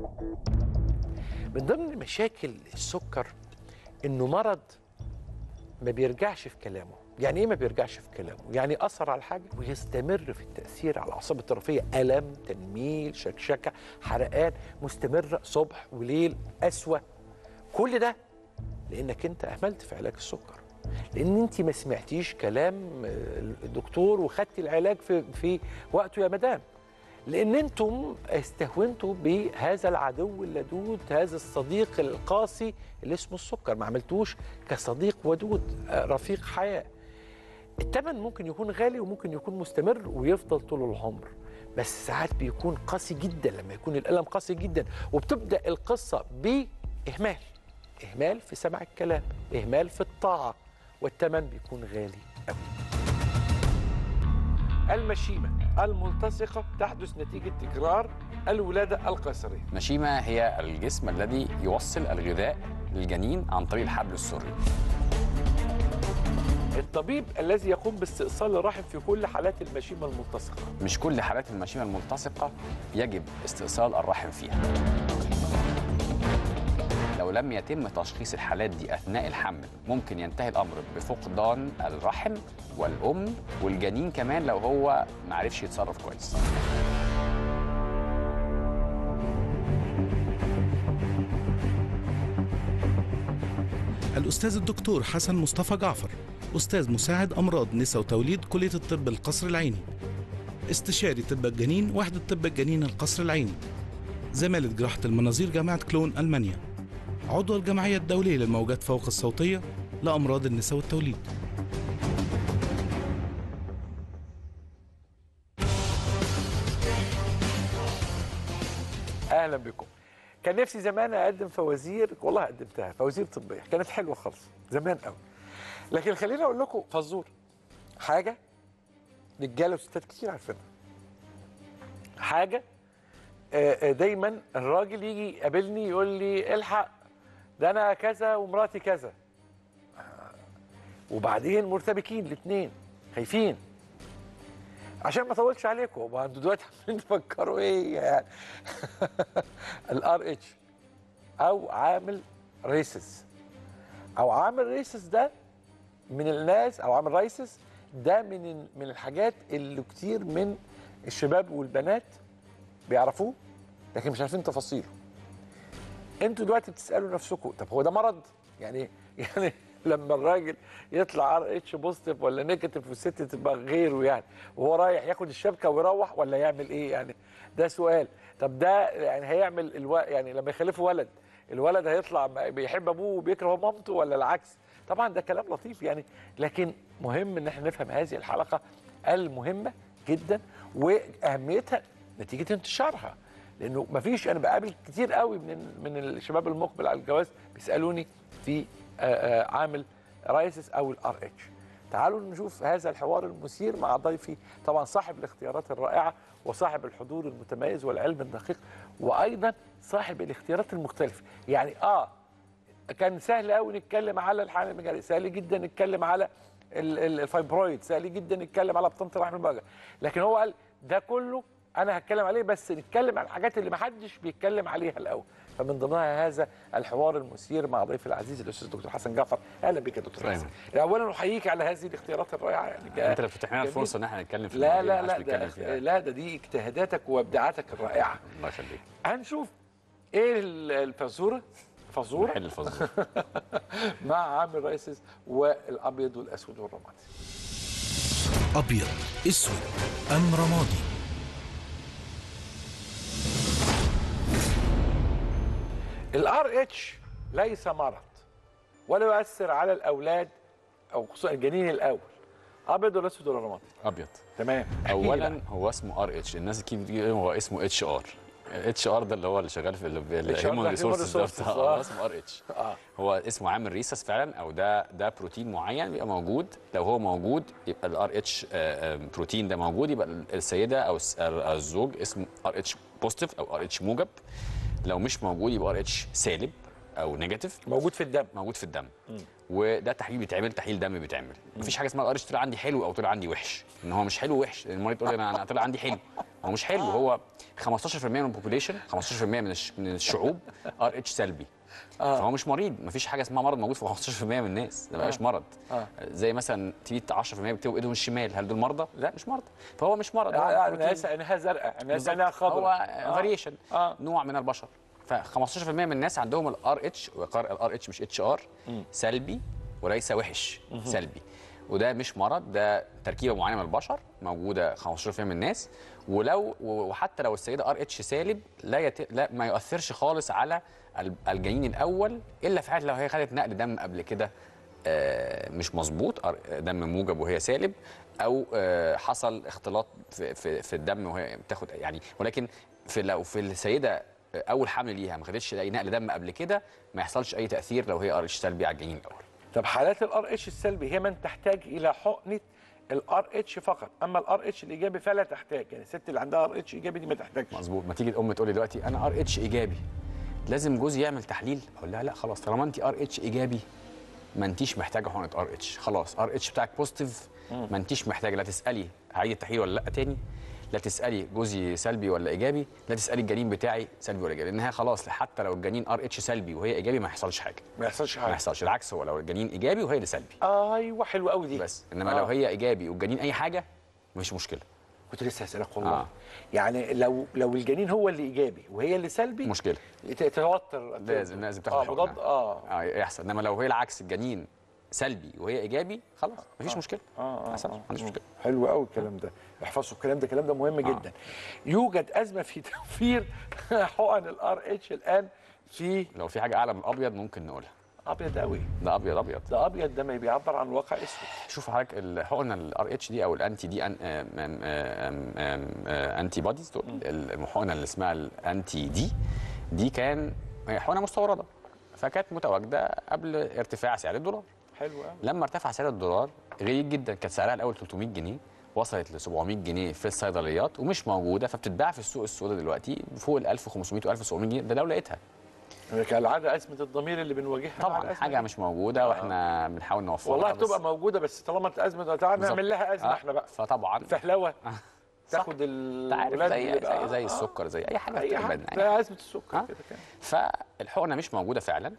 من ضمن مشاكل السكر انه مرض ما بيرجعش في كلامه يعني ايه ما بيرجعش في كلامه يعني اثر على حاجه ويستمر في التاثير على الاعصاب الطرفيه الم تنميل شكشكه حرقان مستمره صبح وليل قسوه كل ده لانك انت اهملت في علاج السكر لان انت ما سمعتيش كلام الدكتور وخدتي العلاج في في وقته يا مدام لان انتم استهونتوا بهذا العدو اللدود هذا الصديق القاسي اللي اسمه السكر ما عملتوش كصديق ودود رفيق حياه الثمن ممكن يكون غالي وممكن يكون مستمر ويفضل طول العمر بس ساعات بيكون قاسي جدا لما يكون الالم قاسي جدا وبتبدا القصه باهمال اهمال في سمع الكلام اهمال في الطاعه والثمن بيكون غالي قوي المشيمه الملتصقه تحدث نتيجه تكرار الولاده القيصريه مشيمة هي الجسم الذي يوصل الغذاء للجنين عن طريق الحبل السري الطبيب الذي يقوم باستئصال الرحم في كل حالات المشيمه الملتصقه مش كل حالات المشيمة الملتصقة يجب استئصال الرحم فيها لو لم يتم تشخيص الحالات دي أثناء الحمل ممكن ينتهي الأمر بفقدان الرحم والأم والجنين كمان لو هو معرفش يتصرف كويس الأستاذ الدكتور حسن مصطفى جعفر أستاذ مساعد أمراض نساء وتوليد كلية الطب القصر العيني استشاري طب الجنين وحدة طب الجنين القصر العيني زمالة جراحة المناظير جامعة كلون ألمانيا عضو الجمعية الدولية للموجات فوق الصوتية لأمراض النساء والتوليد اهلا بكم كان نفسي زمان اقدم فوازير والله قدمتها فوازير طبيه كانت حلوه خالص زمان قوي لكن خليني اقول لكم فزور حاجه رجاله وستات كتير عارفينها حاجه آه، آه، دايما الراجل يجي يقابلني يقول لي الحق ده انا كذا ومراتي كذا آه، وبعدين مرتبكين الاثنين خايفين عشان ما اطولش عليكم ما انتوا دلوقتي عمالين تفكروا ايه يعني الار اتش او عامل ريسس او عامل ريسس ده من الناس او عامل رايسس ده من من الحاجات اللي كتير من الشباب والبنات بيعرفوه لكن مش عارفين تفاصيله انتوا دلوقتي بتسالوا نفسكم طب هو ده مرض يعني يعني لما الراجل يطلع ار اتش بوزيتيف ولا نيجاتيف والست تبقى غيره يعني وهو رايح ياخد الشبكه ويروح ولا يعمل ايه يعني ده سؤال طب ده يعني هيعمل الو... يعني لما يخلفه ولد الولد هيطلع بيحب ابوه وبيكره مامته ولا العكس طبعا ده كلام لطيف يعني لكن مهم ان احنا نفهم هذه الحلقه المهمه جدا واهميتها نتيجه انتشارها لانه مفيش انا بقابل كتير قوي من من الشباب المقبل على الجواز بيسالوني في آه، آه، عامل رايسس او الار اتش تعالوا نشوف هذا الحوار المثير مع ضيفي طبعا صاحب الاختيارات الرائعه وصاحب الحضور المتميز والعلم الدقيق وايضا صاحب الاختيارات المختلفه يعني اه كان سهل قوي نتكلم على الحمل المجاري سهل جدا نتكلم على ال- ال- الفايبرويد سهل جدا نتكلم على بطانه الرحم المجري لكن هو قال ده كله انا هتكلم عليه بس نتكلم عن الحاجات اللي محدش بيتكلم عليها الاول فمن ضمنها هذا الحوار المثير مع ضيفي العزيز الاستاذ الدكتور حسن جعفر اهلا بك يا دكتور أهلاً. حسن اولا احييك على هذه الاختيارات الرائعه يعني انت اللي فتح لنا جميل. الفرصه ان احنا نتكلم في لا المواضيع لا اللي لا محدش بيتكلم ده فيها. لا ده دي اجتهاداتك وابداعاتك الرائعه الله يخليك هنشوف ايه ال- الفزوره فزوره حل الفزوره مع عامل رايسس والابيض والاسود والرمادي أبيض أسود أم رمادي الار اتش ليس مرض ولا يؤثر على الاولاد او خصوصا الجنين الاول ابيض ولا اسود ولا رمادي ابيض تمام اولا هو اسمه ار اتش الناس كتير بتقول هو اسمه اتش ار اتش ار ده اللي هو اللي شغال في HR ده الهيومن human ريسورسز ده resources، بتاع آه. هو اسمه ار اتش اه هو اسمه عامل ريسس فعلا او ده ده بروتين معين بيبقى موجود لو هو موجود يبقى الار اتش بروتين ده موجود يبقى السيده او الس- الزوج اسمه ار اتش بوزيتيف او ار اتش موجب لو مش موجود يبقى ار اتش سالب او نيجاتيف موجود في الدم موجود في الدم وده تحليل بيتعمل تحليل دم بيتعمل مفيش حاجه اسمها الار اتش طلع عندي حلو او طلع عندي وحش ان هو مش حلو وحش المريض تقول لي انا أنا طلع عندي حلو هو مش حلو هو 15% من البوبوليشن 15% من الش- من الشعوب ار اتش سلبي فهو مش مريض مفيش حاجه اسمها مرض موجود في 15% من الناس ده مبقاش مرض آه. زي مثلا تيجي 10% بيكتبوا ايدهم الشمال هل دول مرضى؟ لا. مش مرضى فهو مش مرض هو آه، بروتين. ناس عينها زرقاء ناس بالظبط. عينها خضراء هو فاريشن آه. نوع من البشر ف 15% من الناس عندهم الار اتش الار اتش مش اتش ار سلبي وليس وحش سلبي وده مش مرض ده تركيبه معينه من البشر موجوده 15% من الناس ولو وحتى لو السيده ار اتش سالب لا, يت... لا ما يؤثرش خالص على ال- الجنين الاول الا في حاله لو هي خدت نقل دم قبل كده آه، مش مظبوط أر- دم موجب وهي سالب او آه، حصل اختلاط في, في, في الدم وهي بتاخد يعني ولكن في لو في السيده اول حمل ليها ما خدتش اي نقل دم قبل كده ما يحصلش اي تاثير لو هي ار اتش سلبي على الجنين الاول طب حالات الار اتش السلبي هي من تحتاج الى حقنه الار اتش فقط اما الار اتش الايجابي فلا تحتاج يعني الست اللي عندها ار اتش ايجابي دي ما تحتاجش مظبوط ما تيجي الام تقول لي دلوقتي انا ار اتش ايجابي لازم جوزي يعمل تحليل اقول لها لا خلاص طالما انت ار اتش ايجابي ما انتيش محتاجه حقنه ار اتش خلاص ار اتش بتاعك بوزيتيف ما انتيش محتاجه لا تسالي هعيد التحليل ولا لا تاني لا تسالي جوزي سلبي ولا ايجابي لا تسالي الجنين بتاعي سلبي ولا ايجابي لانها خلاص حتى لو الجنين ار اتش سلبي وهي ايجابي ما يحصلش حاجه ما يحصلش ما حاجه يحصلش العكس هو لو الجنين ايجابي وهي اللي سلبي ايوه حلوه قوي دي بس انما آه. لو هي ايجابي والجنين اي حاجه مش مشكله كنت لسه هسالك والله آه. يعني لو لو الجنين هو اللي ايجابي وهي اللي سلبي مشكله ت- توتر لازم لازم تاخد اه حقنة. مضاد اه اه يحصل انما لو هي العكس الجنين سلبي وهي ايجابي خلاص مفيش مشكله اه ما اه يحصلش ما عنديش مشكله حلو قوي الكلام ده احفظوا الكلام ده الكلام ده مهم جدا يوجد ازمه في توفير حقن الار اتش الان في لو في حاجه اعلى من الابيض ممكن نقولها ابيض قوي ده ابيض ابيض ده ابيض ده ما بيعبر عن واقع اسود شوف حضرتك الحقنه الار اتش دي او الانتي دي أن آم آم آم آم آه، انتي بوديز دول الحقنه اللي اسمها الانتي دي دي كان هي حقنه مستورده فكانت متواجده قبل ارتفاع سعر الدولار حلو قوي لما ارتفع سعر الدولار غليت جدا كانت سعرها الاول 300 جنيه وصلت ل 700 جنيه في الصيدليات ومش موجوده فبتتباع في السوق السوداء دلوقتي فوق ال 1500 و 1700 جنيه ده لو لقيتها كالعاده ازمه الضمير اللي بنواجهها مع طبعا الأزمة حاجه دي. مش موجوده واحنا بنحاول نوفرها والله بس- تبقى موجوده بس طالما انت ازمه تعالى بالظبط. نعمل لها ازمه آه، احنا بقى فطبعا فهلوه صح. تاخد انت عارف الولاد زي اللي بقى- زي, زي آه، السكر زي اي حاجه اي في حاجه البدن. لا ازمه السكر آه. كده كده فالحقنه مش موجوده فعلا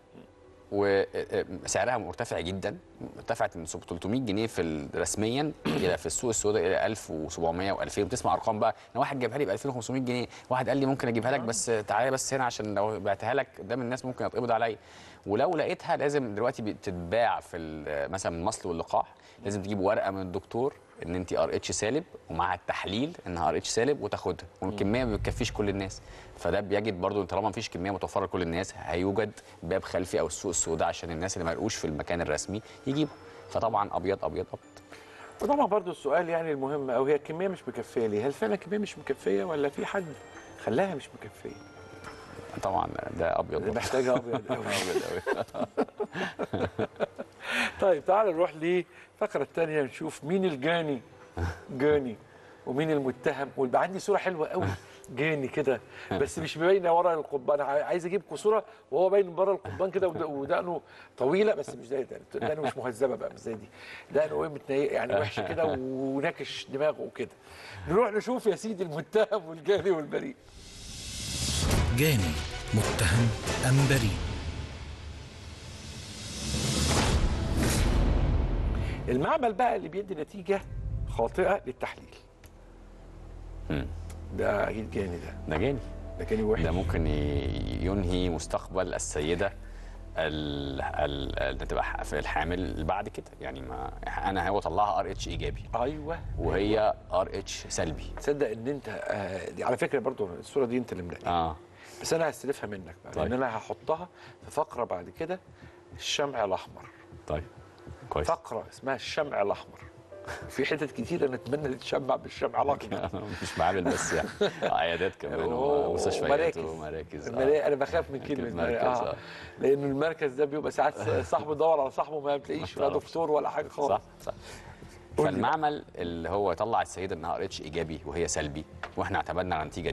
وسعرها مرتفع جدا ارتفعت من 300 جنيه في ال- رسميا الى في السوق السوداء الى 1700 و2000 بتسمع ارقام بقى ان واحد جابها لي ب 2500 جنيه واحد قال لي ممكن اجيبها لك بس تعالى بس هنا عشان لو بعتها لك قدام الناس ممكن يتقبض عليا ولو لقيتها لازم دلوقتي بتتباع في ال- مثلا من مصل واللقاح لازم تجيب ورقه من الدكتور ان انت ار اتش سالب ومع التحليل انها ار اتش سالب وتاخدها والكميه ما بتكفيش كل الناس فده بيجد برضو طالما مفيش كميه متوفره لكل الناس هيوجد باب خلفي او السوق السوداء عشان الناس اللي ما يلقوش في المكان الرسمي يجيبوا فطبعا ابيض ابيض ابيض وطبعا برضو السؤال يعني المهم او هي الكميه مش مكفيه ليه؟ هل فعلا الكميه مش مكفيه ولا في حد خلاها مش مكفيه؟ طبعا ده ابيض برضو. محتاجه ابيض قوي ابيض قوي طيب تعال نروح للفقره الثانيه نشوف مين الجاني جاني ومين المتهم ويبقى عندي صوره حلوه قوي جاني كده بس مش باينه ورا القضبان انا عايز اجيب صوره وهو باين من بره القضبان كده ود- ودقنه طويله بس مش زي ده دقنه مش مهذبه بقى مش زي دي دقنه ايه متنيق يعني وحشه كده وناكش دماغه وكده نروح نشوف يا سيدي المتهم والجاني والبريء جاني متهم أم بريء المعمل بقى اللي بيدي نتيجه خاطئه للتحليل مم. ده اكيد جاني ده ده جاني ده جاني وحش ده ممكن ي- ينهي مستقبل السيده ال- ال- اللي تبقى ح- في الحامل اللي بعد كده يعني ما انا هو طلعها ار اتش ايجابي ايوه وهي ار اتش سلبي تصدق ان انت آه دي على فكره برضو الصوره دي انت اللي منقيها اه بس انا هستلفها منك بقى طيب. لان انا هحطها في فقره بعد كده الشمع الاحمر طيب كويس فقره اسمها الشمع الاحمر في حتت كتيره نتمنى تتشمع بالشمع الاحمر أنا مش معامل بس يعني عيادات كمان أوه، ومستشفيات ومراكز. ومراكز آه. المراكز انا بخاف من كلمه مركز، مركز آه. آه. لان المركز ده بيبقى ساعات صاحبه يدور على صاحبه ما بتلاقيش لا تعرفش. دكتور ولا حاجه خالص صح صح قول لي فالمعمل اللي هو طلع السيده انها ار اتش ايجابي وهي سلبي واحنا اعتمدنا على النتيجه دي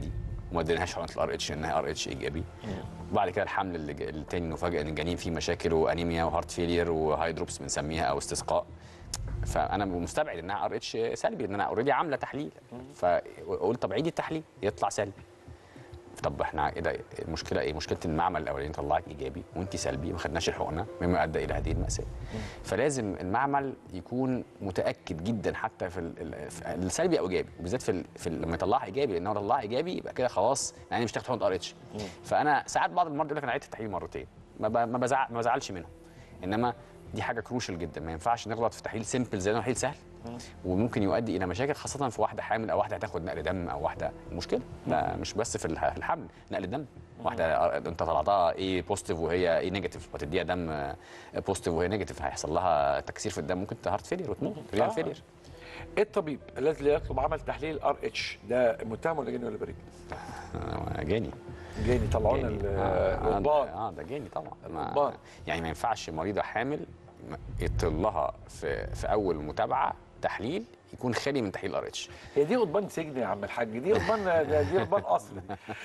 وما اديناهاش حقنه الار اتش انها ار اتش ايجابي وبعد كده الحمل اللي ج- التاني نفاجئ ان الجنين فيه مشاكل وانيميا وهارت فيلير وهايدروبس بنسميها او استسقاء فانا مستبعد انها ار اتش سلبي لان انا اوريدي عامله تحليل فقلت طب عيدي التحليل يطلع سلبي طب احنا ايه ده المشكله ايه؟ مشكله المعمل الاولاني طلعك ايجابي وانت سلبي ما خدناش الحقنه مما ادى الى هذه الماساه. فلازم المعمل يكون متاكد جدا حتى في ال- ال- في السلبي او ايجابي وبالذات في, ال- في ال- لما يطلعها ايجابي لان هو طلعها ايجابي يبقى كده خلاص يعني مش تاخد حقنه ار اتش. فانا ساعات بعض المرضى يقول لك انا عدت التحليل مرتين ما ب- ما بزعل ما بزعلش منهم انما دي حاجه كروشال جدا ما ينفعش نغلط في تحليل سيمبل زي ده تحليل سهل وممكن يؤدي الى مشاكل خاصه في واحده حامل او واحده هتاخد نقل دم او واحده مشكله ده مش بس في الح- في الحمل نقل الدم واحده انت طلعتها ايه بوزيتيف وهي ايه نيجاتيف وتديها دم بوزيتيف وهي نيجاتيف هيحصل لها تكسير في الدم ممكن هارت فيلير وتموت ريال آه. فيلير الطبيب الذي لا يطلب عمل تحليل ار اتش ده متهم ولا جاني ولا بريء؟ آه، جاني جاني طلعوا لنا جاني. ال- آه، آه، القضبان اه ده جاني طبعا ما القضبان. يعني ما ينفعش مريضه حامل يطل لها في في اول متابعه تحليل يكون خالي من تحليل ار اتش هي دي قضبان سجن يا عم الحاج دي قضبان ده- دي قضبان اصلي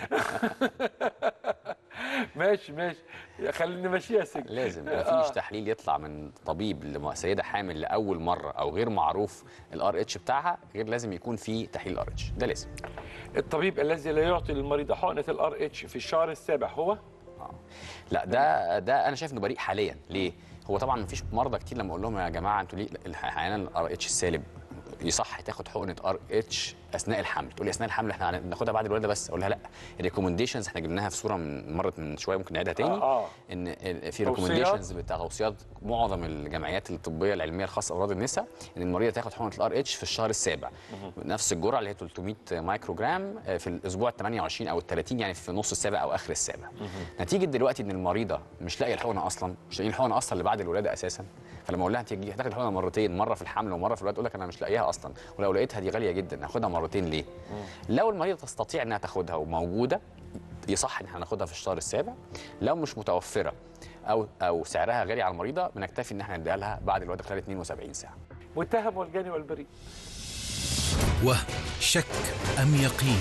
ماشي ماشي خلينا نمشيها سجن لازم ما آه. فيش تحليل يطلع من طبيب لسيده حامل لاول مره او غير معروف الار اتش بتاعها غير لازم يكون في تحليل ار اتش ده لازم الطبيب الذي لا يعطي للمريض حقنه الار اتش في الشهر السابع هو لا ده ده انا شايف انه بريء حاليا ليه هو طبعا ما فيش مرضى كتير لما اقول لهم يا جماعه انتوا ليه احيانا الار اتش السالب يصح تاخد حقنه ار اتش اثناء الحمل تقول لي اثناء الحمل احنا هناخدها بعد الولاده بس اقول لها لا الريكومنديشنز احنا جبناها في صوره من مرت من شويه ممكن نعيدها تاني آه، آه. ان ال- في توصيات. ريكومنديشنز بتاع توصيات معظم الجمعيات الطبيه العلميه الخاصه بامراض النساء ان المريضه تاخد حقنه الار اتش في الشهر السابع نفس الجرعه اللي هي 300 مايكرو جرام آه، في الاسبوع ال 28 او ال 30 يعني في نص السابع او اخر السابع نتيجه دلوقتي ان المريضه مش لاقيه الحقنه اصلا مش لاقيه الحقنه اصلا اللي بعد الولاده اساسا فلما اقول لها انت هتاخدي الحقنه مرتين مره في الحمل ومره في الولاده تقول لك انا مش لاقيها اصلا ولو لقيتها دي غاليه جدا هاخدها مرتين ليه لو المريضه تستطيع انها تاخدها وموجوده يصح ان احنا ناخدها في الشهر السابع لو مش متوفره او او سعرها غالي على المريضه بنكتفي ان احنا نديها لها بعد الولاده خلال 72 ساعه متهم والجاني والبريء وهم شك أم يقين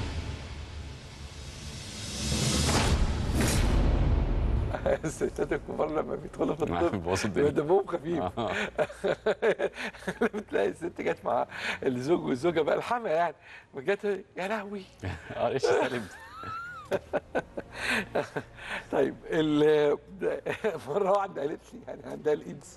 الستات الكبار لما بيدخلوا في ما الطب بيبوظوا الدنيا. بيبقى دمهم خفيف آه. بتلاقي الست جت مع الزوج والزوجه بقى الحما يعني جت يا لهوي اه ايش سالب طيب ال- ده- مره واحده قالت لي يعني عندها الايدز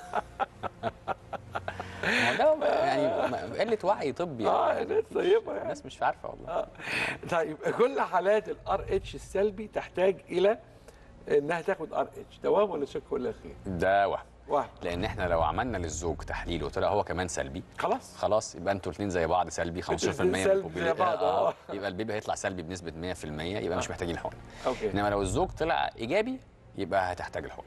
ما هو ده يعني ما- قله وعي طبي اه ناس طيبه يعني الناس مش عارفه والله آه. طيب كل حالات الار اتش السلبي تحتاج الى انها تاخد ار اتش دوام ولا شك ولا خير؟ ده وهم واحد لان احنا لو عملنا للزوج تحليل وطلع هو كمان سلبي خلاص خلاص يبقى انتوا الاثنين زي بعض سلبي 15% الاتنين من سلبي البوبيلي- زي بعض، آه، آه. يبقى البيبي هيطلع سلبي بنسبه 100% يبقى مش محتاجين الحقن اوكي انما لو الزوج طلع ايجابي يبقى هتحتاج الحقن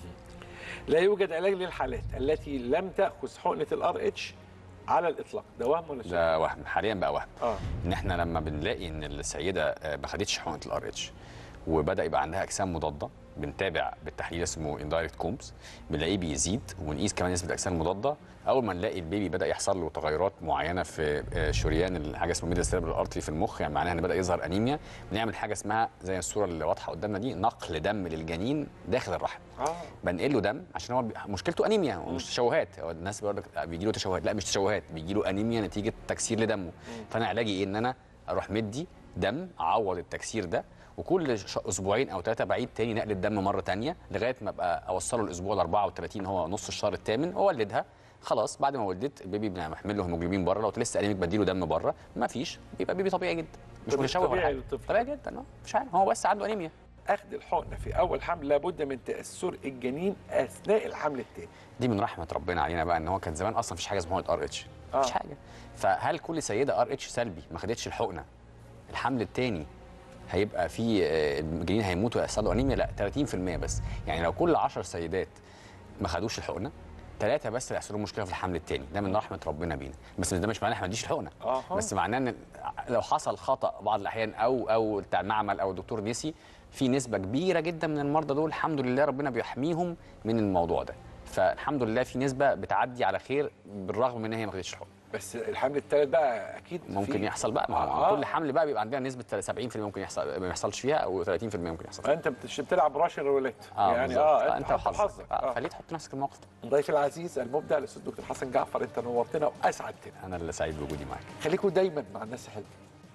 لا يوجد علاج للحالات التي لم تاخذ حقنه الار اتش على الاطلاق دوام ولا شك؟ ده وهم حاليا بقى وهم اه ان احنا لما بنلاقي ان السيده آه، ما خدتش حقنه الار اتش وبدا يبقى عندها اجسام مضاده بنتابع بالتحليل اسمه اندايركت كومبس بنلاقيه بيزيد ونقيس كمان نسبه الاجسام المضاده اول ما نلاقي البيبي بدا يحصل له تغيرات معينه في آه، شريان الحاجه اسمها ميدل سيربرال ارتري في المخ يعني معناها ان بدا يظهر انيميا بنعمل حاجه اسمها زي الصوره اللي واضحه قدامنا دي نقل دم للجنين داخل الرحم اه بنقل له دم عشان هو بي- مشكلته انيميا ومش تشوهات هو الناس بيقول لك بيجي له تشوهات لا مش تشوهات بيجي له انيميا نتيجه تكسير لدمه فانا علاجي ايه ان انا اروح مدي دم اعوض التكسير ده وكل ش- اسبوعين او ثلاثه بعيد تاني نقل الدم مره تانية لغايه ما ابقى اوصله الاسبوع ال 34 هو نص الشهر الثامن واولدها خلاص بعد ما ولدت البيبي بنحمل له هيموجلوبين بره لو لسه انيميك بديله دم بره ما فيش بيبقى بيبي طبيعي جدا مش طب متشوه ولا طبيعي حاجه للطفل. طبيعي جدا اه مش عارف هو بس عنده انيميا اخذ الحقنه في اول حمل لابد من تاثر الجنين اثناء الحمل الثاني دي من رحمه ربنا علينا بقى ان هو كان زمان اصلا مفيش حاجه اسمها ار اتش مفيش آه. حاجه فهل كل سيده ار اتش سلبي ما خدتش الحقنه الحمل الثاني هيبقى في آه، الجنين هيموت ويحصل له انيميا لا 30% بس يعني لو كل 10 سيدات ما خدوش الحقنه ثلاثه بس اللي هيحصل لهم مشكله في الحمل الثاني ده من رحمه ربنا بينا بس ده مش معناه احنا ما نديش الحقنه أها. بس معناه ان لو حصل خطا بعض الاحيان او او بتاع المعمل او الدكتور نسي في نسبه كبيره جدا من المرضى دول الحمد لله ربنا بيحميهم من الموضوع ده فالحمد لله في نسبه بتعدي على خير بالرغم من ان هي ما خدتش الحقنه بس الحمل الثالث بقى اكيد ممكن في- يحصل بقى ما هو آه. كل حمل بقى بيبقى عندنا نسبه 70% ممكن يحصل ما يحصلش فيها او 30% ممكن يحصل فيها انت بتش- بتلعب راشن روليت اه يعني بالظبط. اه انت حط وحظك آه. آه. فليه تحط نفسك في الموقف ده ضيفي العزيز المبدع الاستاذ دكتور حسن جعفر انت نورتنا واسعدتنا انا اللي سعيد بوجودي معاك خليكم دايما مع الناس الحلوه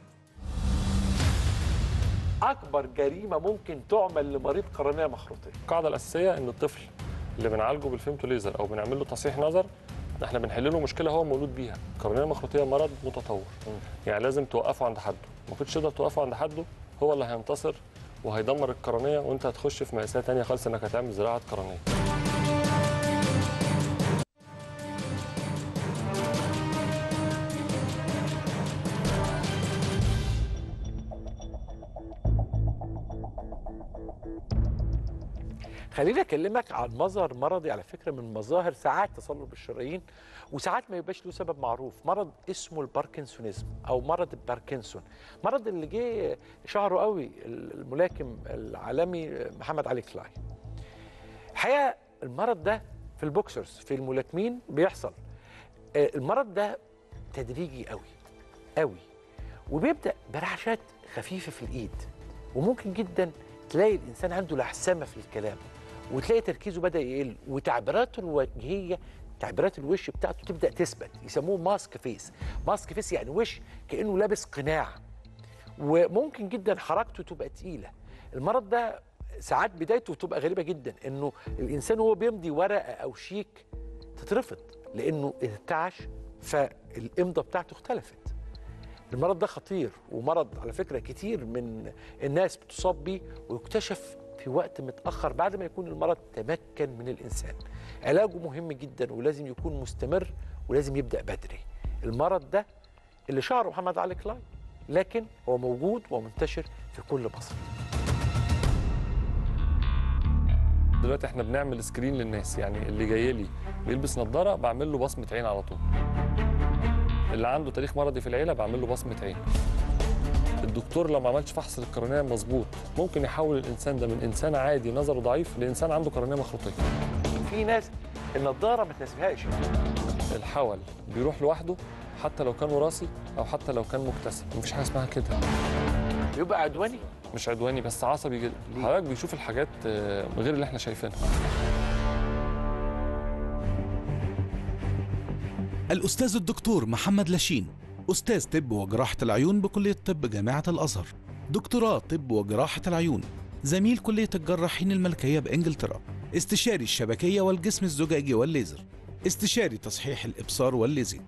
اكبر جريمه ممكن تعمل لمريض قرنيه مخروطيه القاعده الاساسيه ان الطفل اللي بنعالجه بالفيمتو ليزر او بنعمل له تصحيح نظر احنا بنحل له مشكله هو مولود بيها القرنيه المخروطيه مرض متطور يعني لازم توقفه عند حده ما كنتش تقدر توقفه عند حده هو اللي هينتصر وهيدمر القرنيه وانت هتخش في مأساة تانية خالص انك هتعمل زراعه قرنيه خليني اكلمك عن مظهر مرضي على فكره من مظاهر ساعات تصلب الشرايين وساعات ما يبقاش له سبب معروف مرض اسمه الباركنسونيزم او مرض الباركنسون مرض اللي جه شهره قوي الملاكم العالمي محمد علي كلاي الحقيقه المرض ده في البوكسرز في الملاكمين بيحصل آه، المرض ده تدريجي قوي قوي وبيبدا برعشات خفيفه في الايد وممكن جدا تلاقي الانسان عنده لحسمه في الكلام وتلاقي تركيزه بدا يقل وتعبيراته الوجهيه تعبيرات الوش بتاعته تبدا تثبت يسموه ماسك فيس ماسك فيس يعني وش كانه لابس قناع وممكن جدا حركته تبقى تقيله المرض ده ساعات بدايته تبقى غريبه جدا انه الانسان وهو بيمضي ورقه او شيك تترفض لانه ارتعش فالامضه بتاعته اختلفت المرض ده خطير ومرض على فكره كتير من الناس بتصاب بيه ويكتشف في وقت متاخر بعد ما يكون المرض تمكن من الانسان علاجه مهم جدا ولازم يكون مستمر ولازم يبدا بدري المرض ده اللي شهره محمد علي كلاي لكن هو موجود ومنتشر في كل مصر دلوقتي احنا بنعمل سكرين للناس يعني اللي جاي لي بيلبس نظاره بعمل له بصمه عين على طول اللي عنده تاريخ مرضي في العيله بعمل له بصمه عين الدكتور لو ما عملش فحص للقرنيه مظبوط ممكن يحول الانسان ده من انسان عادي نظره ضعيف لانسان عنده قرنيه مخروطيه في ناس النضاره ما تناسبهاش الحول بيروح لوحده حتى لو كان وراثي او حتى لو كان مكتسب مفيش حاجه اسمها كده يبقى عدواني مش عدواني بس عصبي جدا ليه؟ حضرتك بيشوف الحاجات آه، غير اللي احنا شايفينها الأستاذ الدكتور محمد لاشين أستاذ طب وجراحة العيون بكلية طب جامعة الأزهر دكتوراه طب وجراحة العيون زميل كلية الجراحين الملكية بإنجلترا استشاري الشبكية والجسم الزجاجي والليزر استشاري تصحيح الإبصار والليزك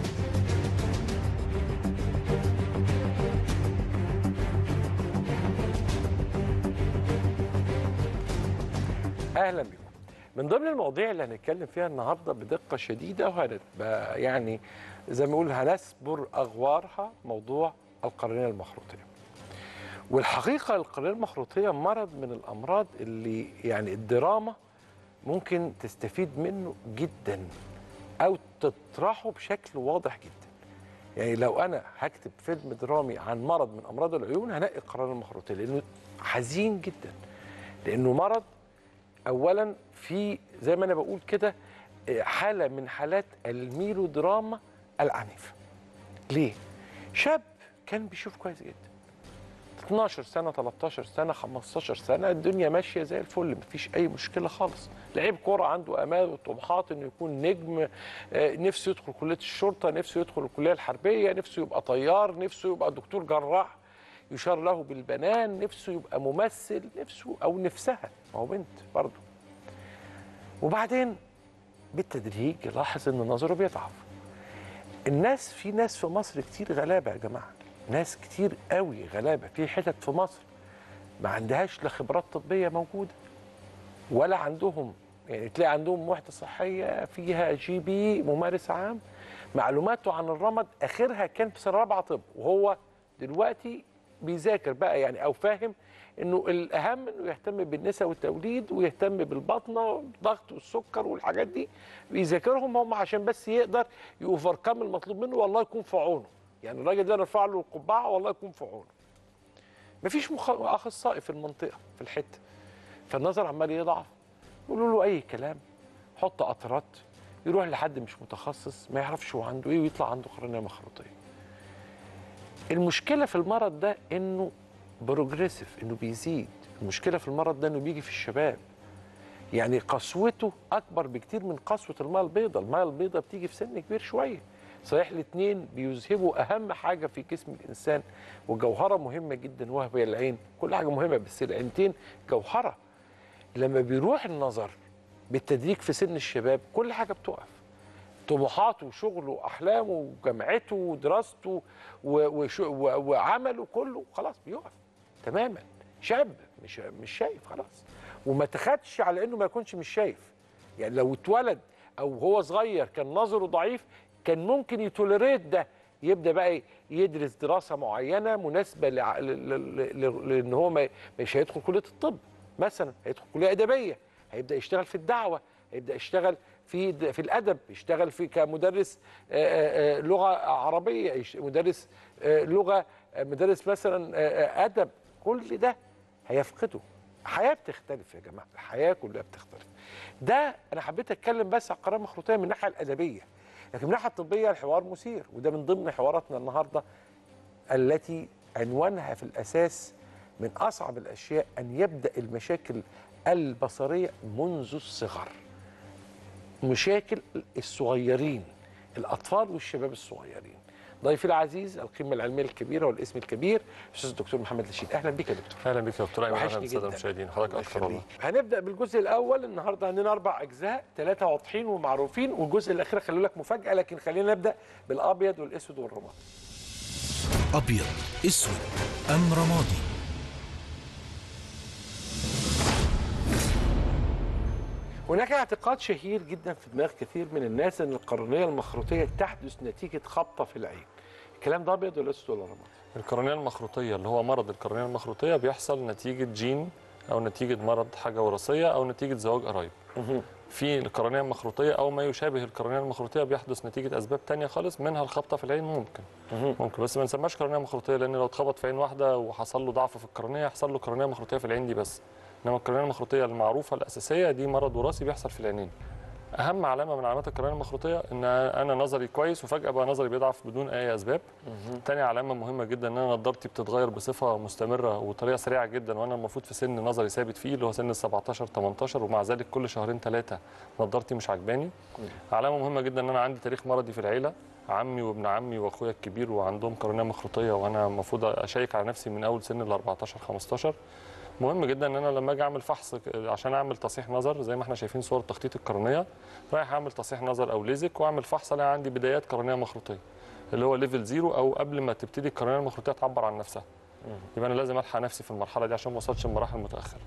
اهلا بكم من ضمن المواضيع اللي هنتكلم فيها النهارده بدقه شديده وهنبقى يعني زي ما نقول هنسبر اغوارها موضوع القرنيه المخروطيه والحقيقه القرنيه المخروطيه مرض من الامراض اللي يعني الدراما ممكن تستفيد منه جدا او تطرحه بشكل واضح جدا يعني لو انا هكتب فيلم درامي عن مرض من امراض العيون هنقي القرنيه المخروطيه لانه حزين جدا لانه مرض اولا في زي ما انا بقول كده آه، حاله من حالات الميلودراما العنيفه ليه شاب كان بيشوف كويس جدا 12 سنه 13 سنه 15 سنه الدنيا ماشيه زي الفل مفيش اي مشكله خالص لعيب كوره عنده امال وطموحات انه يكون نجم آه، نفسه يدخل كليه الشرطه نفسه يدخل الكليه الحربيه نفسه يبقى طيار نفسه يبقى دكتور جراح يشار له بالبنان نفسه يبقى ممثل نفسه او نفسها ما هو بنت برضه وبعدين بالتدريج لاحظ ان نظره بيضعف الناس في ناس في مصر كتير غلابه يا جماعه ناس كتير قوي غلابه في حتت في مصر ما عندهاش لا خبرات طبيه موجوده ولا عندهم يعني تلاقي عندهم وحده صحيه فيها جي بي ممارس عام معلوماته عن الرمد اخرها كان في سنه رابعه طب وهو دلوقتي بيذاكر بقى يعني او فاهم انه الاهم انه يهتم بالنساء والتوليد ويهتم بالبطنه والضغط والسكر والحاجات دي بيذاكرهم هم عشان بس يقدر يوفركم المطلوب منه والله يكون في عونه يعني الراجل ده نرفع له القبعه والله يكون في عونه مفيش مخ... اخصائي في المنطقه في الحته فالنظر عمال يضعف يقولوا له اي كلام حط قطرات يروح لحد مش متخصص ما يعرفش هو عنده ايه ويطلع عنده قرنيه مخروطيه المشكله في المرض ده انه بروجريسيف انه بيزيد المشكله في المرض ده انه بيجي في الشباب يعني قسوته اكبر بكتير من قسوه الماء البيضاء الماء البيضاء بتيجي في سن كبير شويه صحيح الاثنين بيذهبوا اهم حاجه في جسم الانسان وجوهره مهمه جدا وهي العين كل حاجه مهمه بس العينتين جوهره لما بيروح النظر بالتدريج في سن الشباب كل حاجه بتقف طموحاته وشغله واحلامه وجامعته ودراسته و- وش- و- وعمله كله خلاص بيقف تماما شاب مش مش شايف خلاص وما تخدش على انه ما يكونش مش شايف يعني لو اتولد او هو صغير كان نظره ضعيف كان ممكن يتوليريت ده يبدا بقى يدرس دراسه معينه مناسبه لع- ل- ل- ل- لان هو ما مش هيدخل كليه الطب مثلا هيدخل كليه ادبيه هيبدا يشتغل في الدعوه هيبدا يشتغل في د- في الادب يشتغل في كمدرس آه، آه، آه، لغه عربيه يش- مدرس آه، لغه آه، مدرس مثلا آه، آه، ادب كل ده هيفقده الحياه بتختلف يا جماعه الحياه كلها بتختلف ده انا حبيت اتكلم بس على القناه المخروطيه من الناحيه الادبيه لكن من الناحيه الطبيه الحوار مثير وده من ضمن حواراتنا النهارده التي عنوانها في الاساس من اصعب الاشياء ان يبدا المشاكل البصريه منذ الصغر مشاكل الصغيرين الاطفال والشباب الصغيرين ضيفي العزيز القيمه العلميه الكبيره والاسم الكبير الاستاذ الدكتور محمد لشيد اهلا بك يا دكتور اهلا بك يا دكتور ايمن اهلا وحشني بالساده جدا. المشاهدين حضرتك الله اكثر والله يخليك. هنبدا بالجزء الاول النهارده عندنا اربع اجزاء ثلاثه واضحين ومعروفين والجزء الاخير خلوا لك مفاجاه لكن خلينا نبدا بالابيض والاسود والرمادي أبيض أسود أم رمادي هناك اعتقاد شهير جدا في دماغ كثير من الناس ان القرنيه المخروطيه تحدث نتيجه خبطه في العين الكلام ده ابيض ولا اسود ولا رمادي القرنيه المخروطيه اللي هو مرض القرنيه المخروطيه بيحصل نتيجه جين او نتيجه مرض حاجه وراثيه او نتيجه زواج قرايب في القرنيه المخروطيه او ما يشابه القرنيه المخروطيه بيحدث نتيجه اسباب تانية خالص منها الخبطه في العين ممكن ممكن بس ما نسماش قرنيه مخروطيه لان لو اتخبط في عين واحده وحصل له ضعف في القرنيه يحصل له قرنيه مخروطيه في العين دي بس انما القرنيه المخروطيه المعروفه الاساسيه دي مرض وراثي بيحصل في العينين اهم علامه من علامات القرنيه المخروطيه ان انا نظري كويس وفجاه بقى نظري بيضعف بدون اي اسباب تاني علامه مهمه جدا ان انا نضارتي بتتغير بصفه مستمره وطريقه سريعه جدا وانا المفروض في سن نظري ثابت فيه اللي هو سن ال 17 18 ومع ذلك كل شهرين ثلاثه نضارتي مش عجباني علامه مهمه جدا ان انا عندي تاريخ مرضي في العيله عمي وابن عمي واخويا الكبير وعندهم قرنيه مخروطيه وانا المفروض اشيك على نفسي من اول سن ال 14 15 مهم جدا ان انا لما اجي اعمل فحص ك- عشان اعمل تصحيح نظر زي ما احنا شايفين صور تخطيط القرنيه رايح اعمل تصحيح نظر او ليزك واعمل فحص الاقي عندي بدايات قرنيه مخروطيه اللي هو ليفل زيرو او قبل ما تبتدي القرنيه المخروطيه تعبر عن نفسها يبقى انا لازم الحق نفسي في المرحله دي عشان ما اوصلش لمراحل متاخره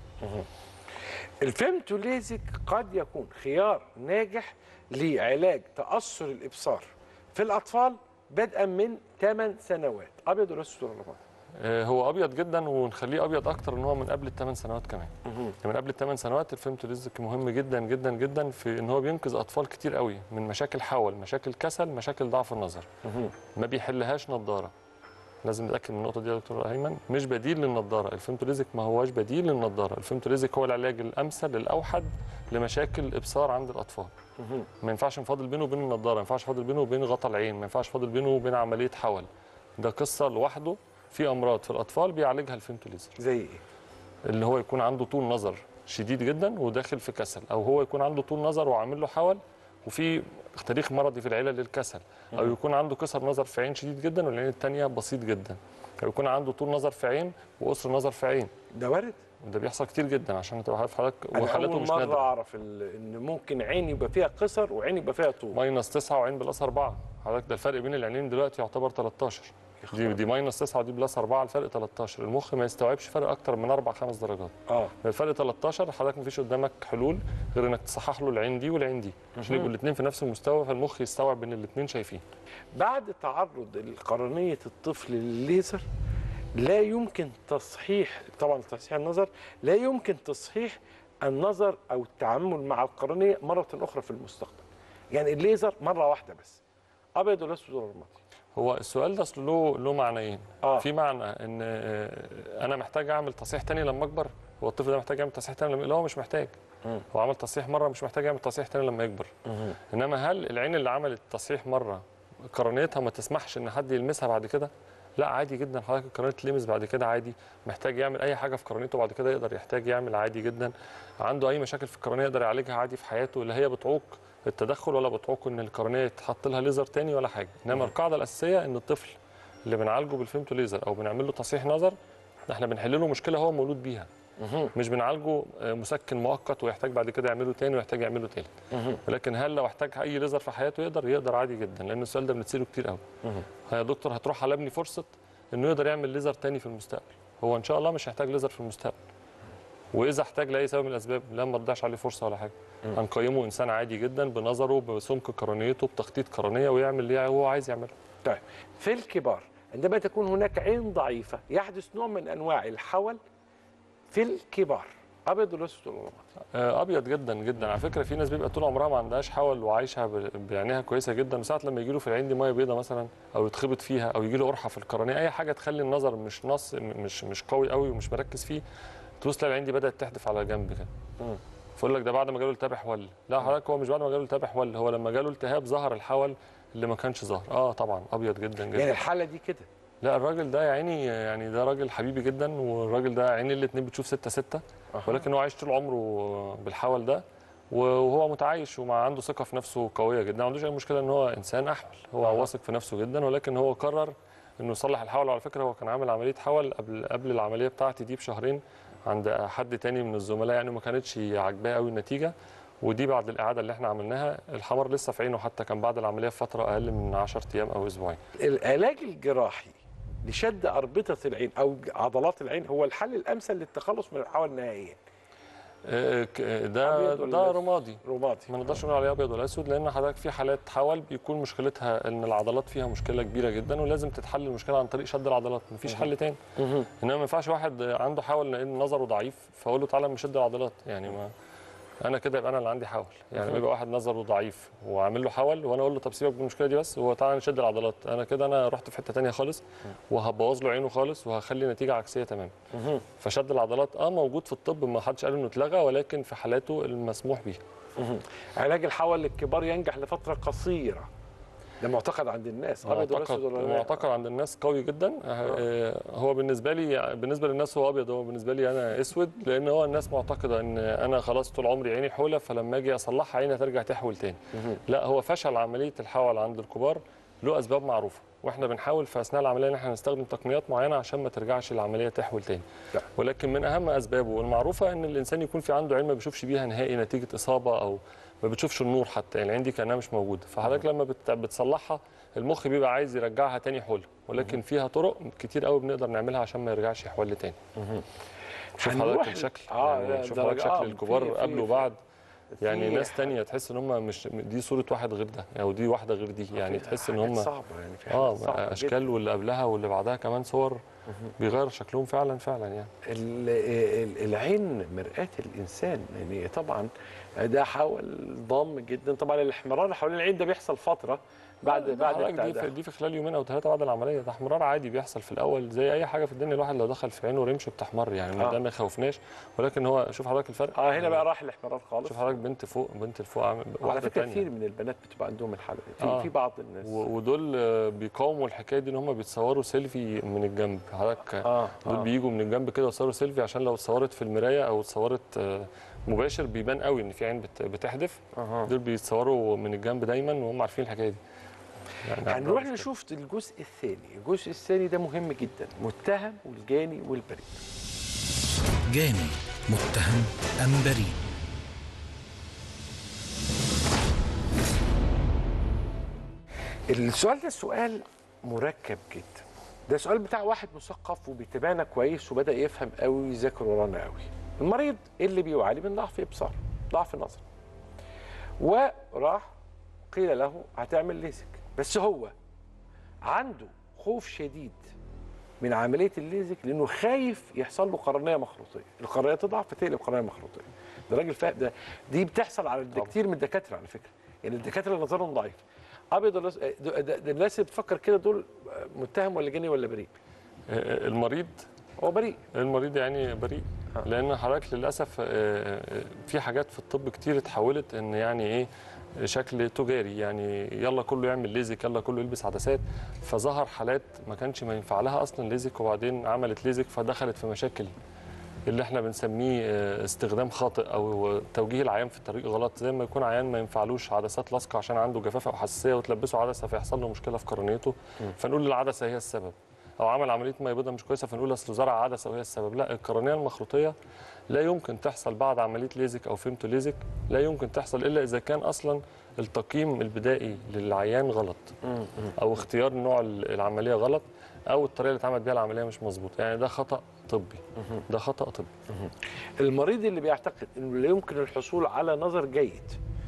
الفيمتوليزك قد يكون خيار ناجح لعلاج تاثر الابصار في الاطفال بدءا من 8 سنوات ابيض ولا اسود ولا رمادي آه، هو ابيض جدا ونخليه ابيض اكتر ان هو من قبل الثمان سنوات كمان من قبل الثمان سنوات الفيمتو ريزك مهم جدا جدا جدا في ان هو بينقذ اطفال كتير قوي من مشاكل حول مشاكل كسل مشاكل ضعف النظر ما بيحلهاش نظاره لازم نتاكد من النقطه دي يا دكتور ايمن مش بديل للنظاره الفيمتو ريزك ما هوش بديل للنظاره الفيمتو ريزك هو العلاج الامثل الاوحد لمشاكل الابصار عند الاطفال ما ينفعش نفاضل بينه وبين النضاره ما ينفعش فاضل بينه وبين غطا العين ما ينفعش فاضل بينه وبين عمليه حول ده قصه لوحده في امراض في الاطفال بيعالجها الفيمتوليزر زي ايه اللي هو يكون عنده طول نظر شديد جدا وداخل في كسل او هو يكون عنده طول نظر وعامل له حول وفي تاريخ مرضي في العيله للكسل او يكون عنده قصر نظر في عين شديد جدا والعين الثانيه بسيط جدا او يكون عنده طول نظر في عين وقصر نظر في عين ده وارد ده بيحصل كتير جدا عشان تبقى عارف حضرتك انا وحالاته اول مش مره نادره اعرف ال- ان ممكن عين يبقى فيها قصر وعين يبقى فيها طول ماينس 9 وعين بلس 4 حضرتك ده الفرق بين العينين دلوقتي يعتبر 13 دي دي ماينس 9 ودي بلس 4 الفرق 13 المخ ما يستوعبش فرق اكتر من 4 5 درجات اه الفرق 13 حضرتك مفيش قدامك حلول غير انك تصحح له العين دي والعين دي عشان يبقوا الاثنين في نفس المستوى فالمخ يستوعب ان الاثنين شايفين بعد تعرض قرنية الطفل للليزر لا يمكن تصحيح طبعا تصحيح النظر لا يمكن تصحيح النظر او التعامل مع القرنية مرة اخرى في المستقبل يعني الليزر مرة واحدة بس ابيض ولا اسود ولا رمادي هو السؤال ده اصل له له معنيين آه. في معنى ان آه، انا محتاج اعمل تصحيح تاني لما اكبر هو الطفل ده محتاج يعمل تصحيح تاني لما لا هو مش محتاج هو عمل تصحيح مره مش محتاج يعمل تصحيح تاني لما يكبر انما هل العين اللي عملت تصحيح مره قرنيتها ما تسمحش ان حد يلمسها بعد كده لا عادي جدا حضرتك القرنيه تلمس بعد كده عادي محتاج يعمل اي حاجه في قرنيته بعد كده يقدر يحتاج يعمل عادي جدا عنده اي مشاكل في القرنيه يقدر يعالجها عادي في حياته لا هي بتعوق التدخل ولا بتعوق ان القرنيه يتحط لها ليزر تاني ولا حاجه انما القاعده الاساسيه ان الطفل اللي بنعالجه بالفيمتو ليزر او بنعمل له تصحيح نظر احنا بنحل له مشكله هو مولود بيها مش بنعالجه آه، مسكن مؤقت ويحتاج بعد كده يعمله تاني ويحتاج يعمله تالت ولكن هل لو احتاج اي ليزر في حياته يقدر يقدر عادي جدا لان السؤال ده بنتساله كتير قوي يا دكتور هتروح على ابني فرصه انه يقدر يعمل ليزر تاني في المستقبل هو ان شاء الله مش هيحتاج ليزر في المستقبل واذا احتاج لاي سبب من الاسباب لا ما رضاش عليه فرصه ولا حاجه هنقيمه انسان عادي جدا بنظره بسمك قرنيته بتخطيط قرنيه ويعمل اللي هو عايز يعمله طيب في الكبار عندما تكون هناك عين ضعيفه يحدث نوع من انواع الحول في الكبار ابيض ولا اسود ولا أبيض؟ آه، ابيض جدا جدا على فكره في ناس بيبقى طول عمرها ما عندهاش حول وعايشه ب- بعينيها كويسه جدا وساعه لما يجي له في العين دي ميه بيضاء مثلا او يتخبط فيها او يجي له قرحه في القرنيه اي حاجه تخلي النظر مش نص م- مش مش قوي قوي ومش مركز فيه تبص تلاقي العين دي بدات تحدف على جنب كده فيقول لك ده بعد ما جاله التهاب حول لا حضرتك هو مش بعد ما جاله التهاب حول هو لما جاله التهاب ظهر الحول اللي ما كانش ظاهر اه طبعا ابيض جدا جدا يعني الحاله دي كده لا الراجل ده يا عيني يعني ده راجل حبيبي جدا والراجل ده عيني الاتنين بتشوف ستة ستة ولكن هو عايش طول عمره بالحول ده وهو متعايش وما عنده ثقة في نفسه قوية جدا ما عندوش أي مشكلة إن هو إنسان أحول هو واثق في نفسه جدا ولكن هو قرر إنه يصلح الحول وعلى فكرة هو كان عامل عملية حول قبل قبل العملية بتاعتي دي بشهرين عند حد تاني من الزملاء يعني ما كانتش عاجباه قوي النتيجة ودي بعد الإعادة اللي إحنا عملناها الحمر لسه في عينه حتى كان بعد العملية بفترة أقل من 10 أيام أو أسبوعين العلاج الجراحي لشد اربطه العين او عضلات العين هو الحل الامثل للتخلص من الحول نهائيا آه، ك- ده أبيض ولا ده أسود؟ رمادي رمادي ما نقدرش نقول عليه ابيض ولا اسود لان حضرتك في حالات حول بيكون مشكلتها ان العضلات فيها مشكله كبيره جدا ولازم تتحل المشكله عن طريق شد العضلات مفيش حل تاني انما ما ينفعش واحد عنده حول لان نظره ضعيف فاقول له تعالى نشد العضلات يعني ما انا كده يبقى انا اللي عندي حول يعني لما يبقى واحد نظره ضعيف وعامل له حول وانا اقول له طب سيبك من المشكله دي بس هو تعالى نشد العضلات انا كده انا رحت في حته تانية خالص وهبوظ له عينه خالص وهخلي نتيجه عكسيه تماما فشد العضلات اه موجود في الطب ما حدش قال انه اتلغى ولكن في حالاته المسموح بيها علاج الحول للكبار ينجح لفتره قصيره ده معتقد عند الناس ابيض ولا اسود معتقد ولا لا؟ معتقد عند الناس قوي جدا آه، هو بالنسبه لي بالنسبه للناس هو ابيض هو بالنسبه لي انا اسود لان هو الناس معتقده ان انا خلاص طول عمري عيني حوله فلما اجي اصلحها عيني هترجع تحول تاني لا هو فشل عمليه الحول عند الكبار له اسباب معروفه واحنا بنحاول في اثناء العمليه ان احنا نستخدم تقنيات معينه عشان ما ترجعش العمليه تحول تاني لا. ولكن من اهم اسبابه المعروفه ان الانسان يكون في عنده عين ما بيشوفش بيها نهائي نتيجه اصابه او ما بتشوفش النور حتى يعني العين دي كانها مش موجوده فحضرتك لما بت- بتصلحها المخ بيبقى عايز يرجعها تاني حول ولكن فيها طرق كتير قوي بنقدر نعملها عشان ما يرجعش يحول تاني شوف هنروح حضرتك ل- الشكل آه، يعني لا، شوف درجة- حضرتك آه، شكل في- الكبار في- قبل في- وبعد يعني في ناس تانية تحس ان هم مش دي صورة واحد غير ده او دي واحدة غير دي يعني تحس ان حاجات هم صعبه يعني في اه حاجات صعبة اشكال واللي قبلها واللي بعدها كمان صور بيغير شكلهم فعلا فعلا يعني ال- ال- العين مرآة الإنسان يعني طبعا ده حول ضام جدا طبعا الاحمرار اللي حوالين العين ده بيحصل فترة بعد ده بعد حضرتك بتاع دي, في ده. دي في خلال يومين او ثلاثه بعد العمليه ده احمرار عادي بيحصل في الاول زي اي حاجه في الدنيا الواحد لو دخل في عينه رمش بتحمر يعني آه. ده ما يخوفناش ولكن هو شوف حضرتك الفرق اه هنا بقى راح الاحمرار خالص شوف حضرتك بنت فوق بنت اللي فوق عامل وعلى واحده فكرة تانية كتير من البنات بتبقى عندهم الحالة دي في, آه. في بعض الناس و- ودول آه، بيقاوموا الحكايه دي ان هم بيتصوروا سيلفي من الجنب حضرتك اه دول آه. بيجوا من الجنب كده يصوروا سيلفي عشان لو اتصورت في المرايه او اتصورت آه، مباشر بيبان قوي ان في عين بت- بتحدف أها. دول بيتصوروا من الجنب دايما وهم عارفين الحكايه دي يعني هنروح عندهم نشوف الجزء الثاني الجزء الثاني ده مهم جدا متهم والجاني والبريء جاني متهم أم بريء السؤال ده سؤال مركب جدا ده سؤال بتاع واحد مثقف وبيتابعنا كويس وبدا يفهم قوي ويذاكر ورانا قوي المريض اللي بيعاني من ضعف ابصار ضعف نظر وراح قيل له هتعمل ليزك بس هو عنده خوف شديد من عمليه الليزك لانه خايف يحصل له قرنيه مخروطيه القرنيه تضعف فتقلب قرنيه مخروطيه ده راجل فاهم ده دي بتحصل على ده كتير من الدكاتره على فكره يعني الدكاتره اللي نظرهم ضعيف ابيض ولا أس- ده- ده- ده الناس اللي بتفكر كده دول متهم ولا جاني ولا بريء آه، المريض هو بريء المريض يعني بريء لان حضرتك للاسف آه، آه، في حاجات في الطب كتير اتحولت ان يعني ايه شكل تجاري يعني يلا كله يعمل ليزك يلا كله يلبس عدسات فظهر حالات ما كانش ما ينفع لها اصلا ليزك وبعدين عملت ليزك فدخلت في مشاكل اللي احنا بنسميه آه، استخدام خاطئ او توجيه العيان في الطريق غلط زي ما يكون عيان ما ينفعلوش عدسات لاصقه عشان عنده جفاف او حساسيه وتلبسه عدسه فيحصل له مشكله في قرنيته فنقول العدسه هي السبب او عمل عمليه ميه بيضاء مش كويسه فنقول اصله زرع عدسه وهي السبب لا القرنيه المخروطيه لا يمكن تحصل بعد عمليه ليزك او فيمتو ليزك لا يمكن تحصل الا اذا كان اصلا التقييم البدائي للعيان غلط او اختيار نوع العمليه غلط او الطريقه اللي اتعمل بيها العمليه مش مظبوطه يعني ده خطا طبي ده خطا طبي المريض اللي بيعتقد انه لا يمكن الحصول على نظر جيد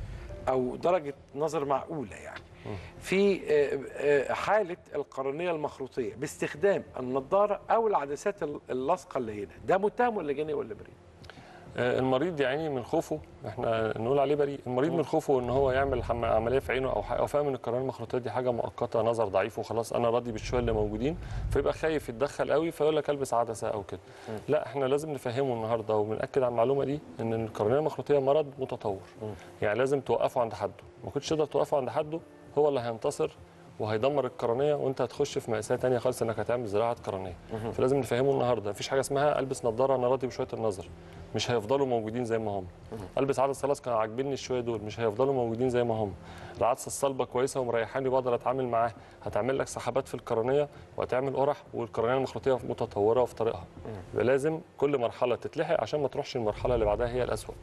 او درجه نظر معقوله يعني في آه، آه، حاله القرنيه المخروطيه باستخدام النضاره او العدسات اللاصقه اللينه ده متهم ولا جاني ولا بريء؟ آه، المريض يعني من خوفه احنا نقول عليه بريء المريض من خوفه ان هو يعمل حم- عمليه في عينه او ح- او فاهم ان القرنيه المخروطيه دي حاجه مؤقته نظر ضعيف وخلاص انا راضي بالشويه اللي موجودين فيبقى خايف يتدخل قوي فيقول لك البس عدسه او كده لا احنا لازم نفهمه النهارده وبناكد على المعلومه دي ان القرنيه المخروطيه مرض متطور يعني لازم توقفه عند حده ما كنتش تقدر توقفه عند حده هو اللي هينتصر وهيدمر القرنيه وانت هتخش في مأساة تانية خالص انك هتعمل زراعه قرنيه فلازم نفهمه النهارده مفيش حاجه اسمها البس نظاره انا راضي بشويه النظر مش هيفضلوا موجودين زي ما هم البس عدسه خلاص كانوا عاجبني الشويه دول مش هيفضلوا موجودين زي ما هم العدسه الصلبه كويسه ومريحاني وبقدر اتعامل معاها هتعمل لك سحبات في القرنيه وهتعمل قرح والقرنيه المخروطيه متطوره في طريقها يبقى لازم كل مرحله تتلحق عشان ما تروحش المرحله اللي بعدها هي الاسوء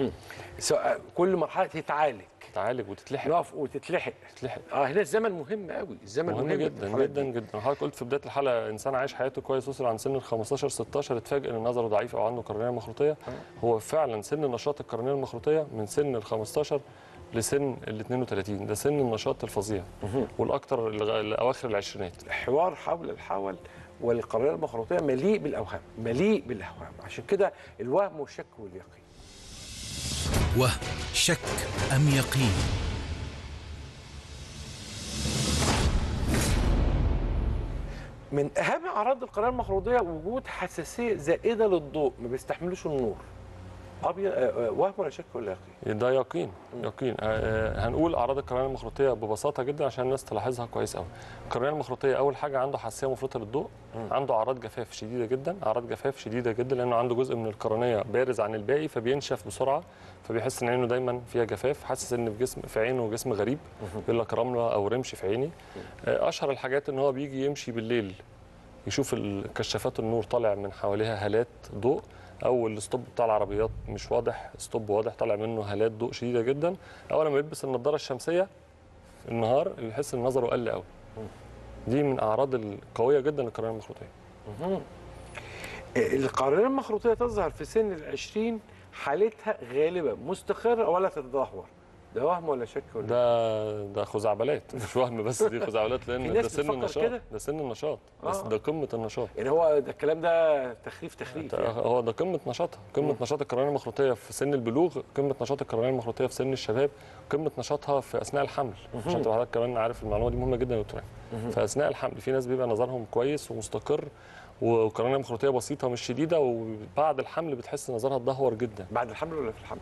سواء كل مرحله تتعالج تعالج وتتلحق نقف وتتلحق تتلحق اه هنا الزمن مهم قوي الزمن مهم مهم, في جدا الحالات جدا دي. جدا حضرتك قلت في بدايه الحلقه انسان عايش حياته كويس وصل عند سن ال 15 16 اتفاجئ ان نظره ضعيف او عنده قرنيه مخروطيه هو فعلا سن نشاط القرنيه المخروطيه من سن ال 15 لسن ال 32 ده سن النشاط الفظيع والاكثر لاواخر العشرينات الحوار حول الحول والقرنيه المخروطيه مليء بالاوهام مليء بالاوهام عشان كده الوهم والشك واليقين وهم شك أم يقين من اهم اعراض القرنيه المخروطيه وجود حساسيه زائده للضوء ما بيستحملوش النور ابيض آه، آه، وهم ولا شك ولا يقين ده يقين يقين آه، آه، هنقول اعراض القرنيه المخروطيه ببساطه جدا عشان الناس تلاحظها كويس قوي القرنيه المخروطيه اول حاجه عنده حساسيه مفرطه للضوء عنده اعراض جفاف شديده جدا اعراض جفاف شديده جدا لانه عنده جزء من القرنيه بارز عن الباقي فبينشف بسرعه فبيحس ان عينه دايما فيها جفاف حاسس ان في جسم في عينه جسم غريب يقول لك رمله او رمش في عيني آه، اشهر الحاجات ان هو بيجي يمشي بالليل يشوف الكشافات النور طالع من حواليها هالات ضوء او الستوب بتاع العربيات مش واضح ستوب واضح طالع منه هالات ضوء شديده جدا او لما يلبس النضاره الشمسيه في النهار يحس ان نظره قل قوي دي من اعراض القويه جدا للقرنيه المخروطيه آه، القرنيه المخروطيه تظهر في سن العشرين حالتها غالبا مستقره ولا تتدهور ده وهم ولا شك ولا ده ده خزعبلات مش وهم بس دي خزعبلات في لان ناس ده سن بتفكر النشاط كده؟ ده سن النشاط بس آه. ده قمه النشاط يعني هو ده الكلام ده تخريف تخريف يعني. هو ده قمه نشاطها قمه نشاط القرنيه المخروطيه في سن البلوغ قمه نشاط القرنيه المخروطيه في سن الشباب قمه نشاطها في اثناء الحمل عشان تبقى حضرتك كمان عارف المعلومه دي مهمه جدا يا دكتور أيمن. في اثناء الحمل في ناس بيبقى نظرهم كويس ومستقر وقرنيه مخروطيه بسيطه ومش شديده وبعد الحمل بتحس نظرها اتدهور جدا بعد الحمل ولا في الحمل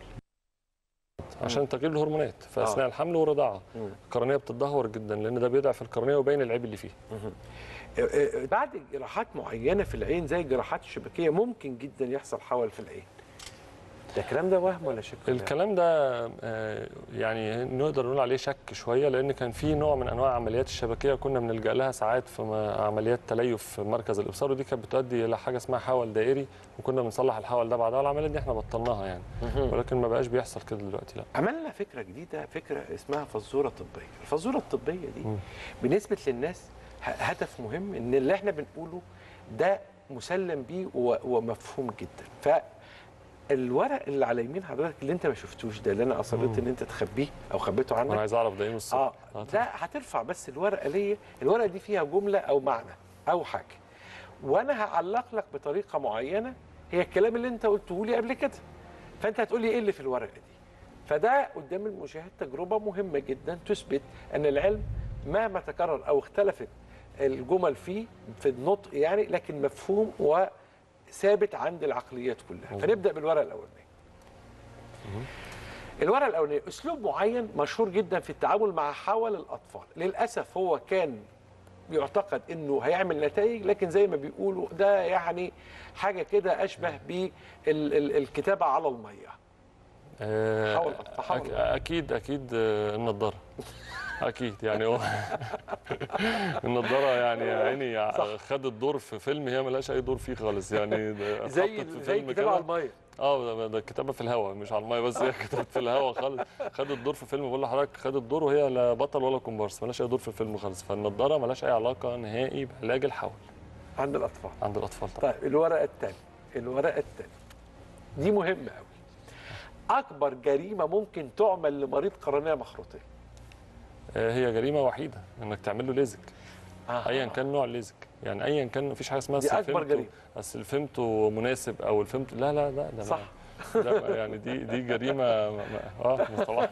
عشان تغيير الهرمونات في اثناء آه. الحمل والرضاعه القرنيه بتتدهور جدا لان ده بيضعف القرنيه وبين العيب اللي فيه آه، آه، بعد جراحات معينه في العين زي الجراحات الشبكيه ممكن جدا يحصل حول في العين ده الكلام ده وهم ولا شك ولا الكلام ده آه، يعني نقدر نقول عليه شك شويه لان كان في نوع من انواع العمليات الشبكيه كنا بنلجا لها ساعات في م- عمليات تليف في مركز الابصار ودي كانت بتؤدي الى حاجه اسمها حول دائري وكنا بنصلح الحول ده بعدها العمليات دي احنا بطلناها يعني ولكن ما بقاش بيحصل كده دلوقتي لا عملنا فكره جديده فكره اسمها فزوره طبيه الفزوره الطبيه دي بالنسبه للناس ه- هدف مهم ان اللي احنا بنقوله ده مسلم بيه و- ومفهوم جدا فالورق اللي على يمين حضرتك اللي انت ما شفتوش ده اللي انا اصريت ان انت تخبيه او خبيته وانا عنك عايز اعرف ده ايه من الصبح اه آه، ده هترفع بس الورقه ليا الورقه دي فيها جمله او معنى او حاجه وانا هعلق لك بطريقه معينه هي الكلام اللي انت قلته لي قبل كده فانت هتقول لي ايه اللي في الورقه دي فده قدام المشاهد تجربه مهمه جدا تثبت ان العلم مهما تكرر او اختلفت الجمل فيه في النطق يعني لكن مفهوم ثابت عند العقليات كلها فنبدا بالورقه الاولانيه الورقه الاولانيه اسلوب معين مشهور جدا في التعامل مع حول الاطفال للاسف هو كان يعتقد انه هيعمل نتائج لكن زي ما بيقولوا ده يعني حاجه كده اشبه بالكتابه على الميه آه، حاول- حاول. أك- اكيد اكيد آه، النضاره اكيد يعني هو النضاره يعني يا عيني صح. خدت دور في فيلم هي ملهاش اي دور فيه خالص يعني ده زي اتحطت في زي فيلم الكتابه على كده الميه اه ده- ده الكتابه في الهواء مش على الميه بس هي كتبت في الهواء خالص خدت دور في فيلم بقول لحضرتك خدت دور وهي لا بطل ولا كومبارس ملهاش اي دور في الفيلم خالص فالنضاره ملهاش اي علاقه نهائي بعلاج الحول عند الاطفال عند الاطفال طبعا طيب الورقه الثانيه الورقه الثانيه دي مهمه قوي اكبر جريمه ممكن تعمل لمريض قرنيه مخروطيه آه، هي جريمه وحيده انك تعمل له ليزك آه. ايا كان نوع الليزك يعني ايا كان مفيش حاجه اسمها دي أصل أكبر فهمته- جريمة. اصل فهمته مناسب او الفهمت لا لا لا ده صح. ما- ده يعني دي دي جريمه ما- ما- اه طبعا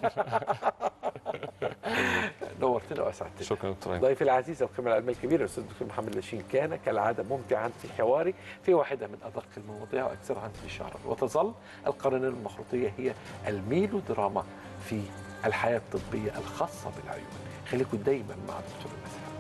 نورتنا واسعدتنا شكرا يا دكتور أيمن. ضيفي العزيز القيمة العلمية الكبيرة الأستاذ الدكتور محمد لاشين كان كالعادة ممتعا في حواري في واحدة من أدق المواضيع وأكثرها انتشارا وتظل القرنية المخروطية هي الميلو دراما في الحياة الطبية الخاصة بالعيون خليكم دايما مع الدكتور المسحة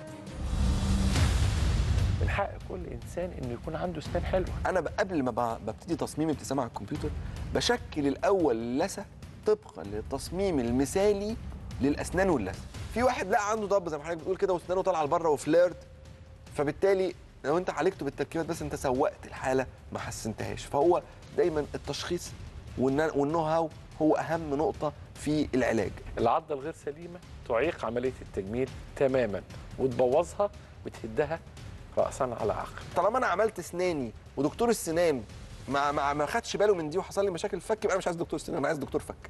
من حق كل إنسان إنه يكون عنده أسنان حلوة انا ب- قبل ما ب- ببتدي تصميم ابتسامه على الكمبيوتر بشكل الاول اللثه طبقا للتصميم المثالي للاسنان واللثه في واحد لا عنده ضب زي ما حضرتك بتقول كده واسنانه طالعه لبره وفليرد فبالتالي لو انت عالجته بالتركيبات بس انت سوقت الحاله ما حسنتهاش فهو دايما التشخيص والن- والنو هاو هو اهم نقطه في العلاج العضة الغير سليمة تعيق عملية التجميل تماما وتبوظها وتهدها رأسا على عقب طالما انا عملت اسناني ودكتور السنان ما ما ما خدش باله من دي وحصل لي مشاكل فك يبقى انا مش عايز دكتور سنان انا عايز دكتور فك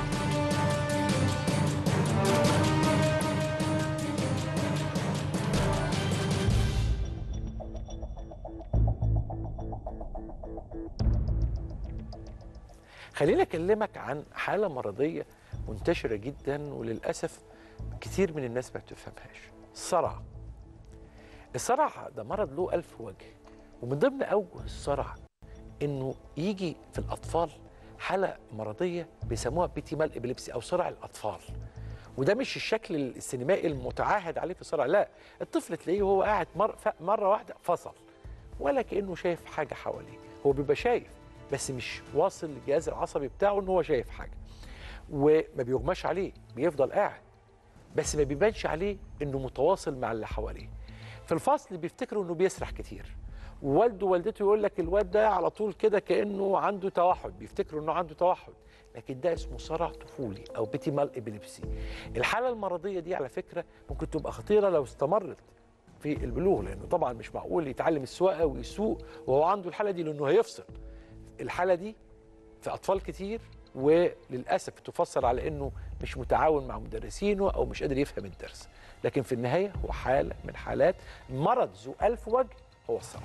خليني اكلمك عن حاله مرضيه منتشره جدا وللاسف كتير من الناس ما بتفهمهاش الصرع الصرع ده مرض له ألف وجه ومن ضمن أوجه الصرع إنه يجي في الأطفال حالة مرضية بيسموها بيتيمال إبليبسي أو صرع الأطفال وده مش الشكل السينمائي المتعاهد عليه في الصرع لا الطفل تلاقيه وهو قاعد مر ف- مرة واحدة فصل ولا كأنه شايف حاجة حواليه هو بيبقى شايف بس مش واصل للجهاز العصبي بتاعه إن هو شايف حاجة وما بيغماش عليه بيفضل قاعد بس ما بيبانش عليه انه متواصل مع اللي حواليه في الفصل بيفتكروا انه بيسرح كتير ووالده ووالدته يقول لك الواد ده على طول كده كانه عنده توحد بيفتكروا انه عنده توحد لكن ده اسمه صرع طفولي او بيتيمال ابيليبسي الحاله المرضيه دي على فكره ممكن تبقى خطيره لو استمرت في البلوغ لانه طبعا مش معقول يتعلم السواقه ويسوق وهو عنده الحاله دي لانه هيفصل الحاله دي في اطفال كتير وللاسف تفسر على انه مش متعاون مع مدرسينه او مش قادر يفهم الدرس لكن في النهايه هو حاله من حالات مرض ذو الف وجه هو الصرع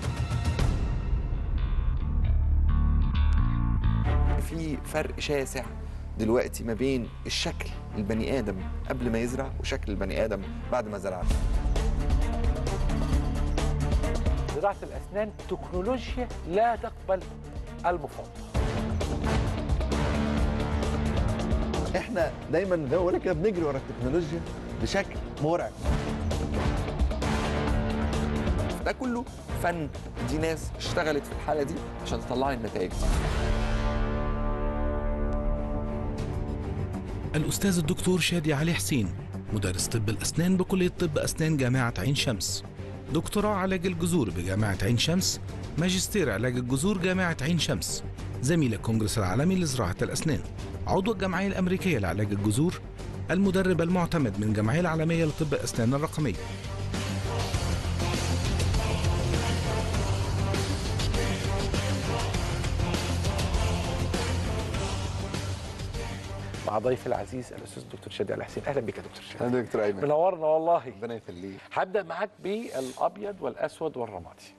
في فرق شاسع دلوقتي ما بين الشكل البني ادم قبل ما يزرع وشكل البني ادم بعد ما زرع زراعه الاسنان تكنولوجيا لا تقبل المفاوضه احنا دايما زي ما بقول لك كده بنجري ورا التكنولوجيا بشكل مرعب ده كله فن دي ناس اشتغلت في الحاله دي عشان تطلع لي النتائج دي الأستاذ الدكتور شادي علي حسين مدرس طب الأسنان بكلية طب أسنان جامعة عين شمس دكتوراه علاج الجذور بجامعة عين شمس ماجستير علاج الجذور جامعة عين شمس زميل الكونجرس العالمي لزراعة الأسنان عضو الجمعية الأمريكية لعلاج الجذور المدرب المعتمد من الجمعية العالمية لطب الأسنان الرقمية مع ضيفي العزيز الاستاذ الدكتور شادي علي حسين اهلا بك يا دكتور شادي انا دكتور ايمن منورنا والله ربنا يخليك هبدا معاك بالابيض والاسود والرمادي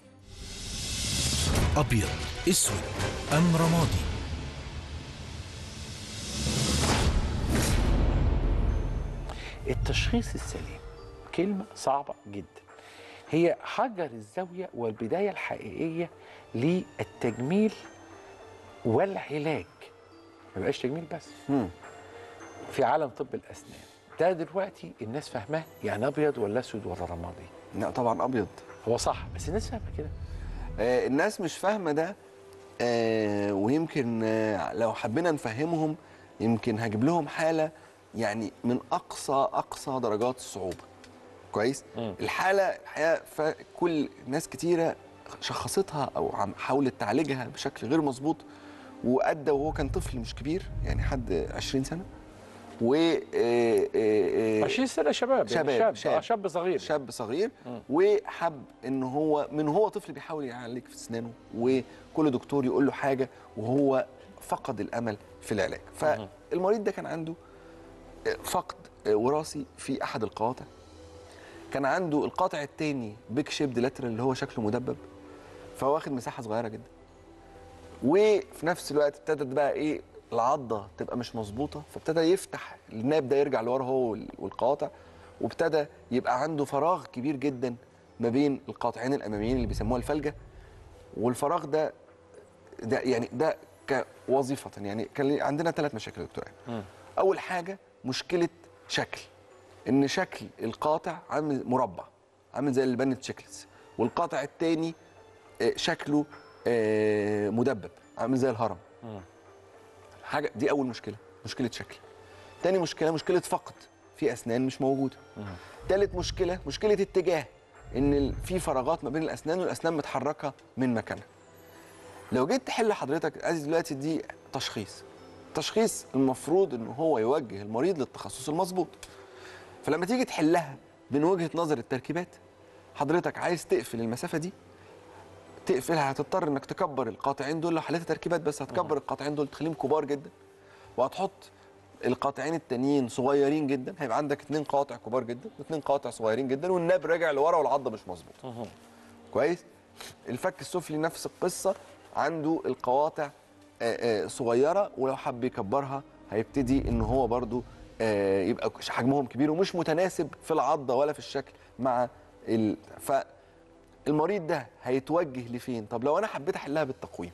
أبيض أسود أم رمادي التشخيص السليم كلمة صعبة جدا هي حجر الزاويه والبدايه الحقيقيه للتجميل والعلاج ما بقاش تجميل بس مم. في عالم طب الاسنان ده دلوقتي الناس فاهماه يعني ابيض ولا اسود ولا رمادي لا طبعا ابيض هو صح بس الناس فاهمه كده آه، الناس مش فاهمه ده آه، ويمكن آه، لو حبينا نفهمهم يمكن هجيب لهم حاله يعني من اقصى اقصى درجات الصعوبه كويس مم. الحاله الحقيقه فكل ناس كتيره شخصتها او عم- حاولت تعالجها بشكل غير مظبوط وادى وهو كان طفل مش كبير يعني حد 20 سنه و آه، آه، آه، 20 سنه شباب شباب، يعني شاب شاب. شاب, شاب صغير شاب صغير مم. وحب ان هو من هو طفل بيحاول يعالج في اسنانه وكل دكتور يقول له حاجه وهو فقد الامل في العلاج فالمريض ده كان عنده فقد وراثي في احد القواطع كان عنده القاطع الثاني بيك شيبد لاترال اللي هو شكله مدبب فهو واخد مساحه صغيره جدا وفي نفس الوقت ابتدت بقى ايه العضه تبقى مش مظبوطه فابتدى يفتح الناب ده يرجع لورا هو وال- والقواطع وابتدى يبقى عنده فراغ كبير جدا ما بين القاطعين الاماميين اللي بيسموها الفلجه والفراغ ده ده يعني ده كوظيفه يعني كان عندنا ثلاث مشاكل يا دكتور أيمن. اول حاجه مشكله شكل ان شكل القاطع عامل مربع عامل زي البن تشيكلز والقاطع الثاني شكله آه، مدبب عامل زي الهرم حاجه دي اول مشكله مشكله شكل تاني مشكله مشكله فقد في اسنان مش موجوده تالت مشكله مشكله اتجاه ان ال- في فراغات ما بين الاسنان والاسنان متحركه من مكانها لو جيت تحل حضرتك عايز دلوقتي دي تشخيص تشخيص المفروض ان هو يوجه المريض للتخصص المظبوط فلما تيجي تحلها من وجهه نظر التركيبات حضرتك عايز تقفل المسافه دي تقفلها هتضطر انك تكبر القاطعين دول لو حليت تركيبات بس هتكبر القاطعين دول تخليهم كبار جدا وهتحط القاطعين التانيين صغيرين جدا هيبقى عندك اتنين قاطع كبار جدا واتنين قاطع صغيرين جدا والناب راجع لورا والعضه مش مظبوطه كويس الفك السفلي نفس القصه عنده القواطع آه، آه، صغيره ولو حب يكبرها هيبتدي ان هو برضو آه، يبقى حجمهم كبير ومش متناسب في العضه ولا في الشكل مع ال... فالمريض ده هيتوجه لفين طب لو انا حبيت احلها بالتقويم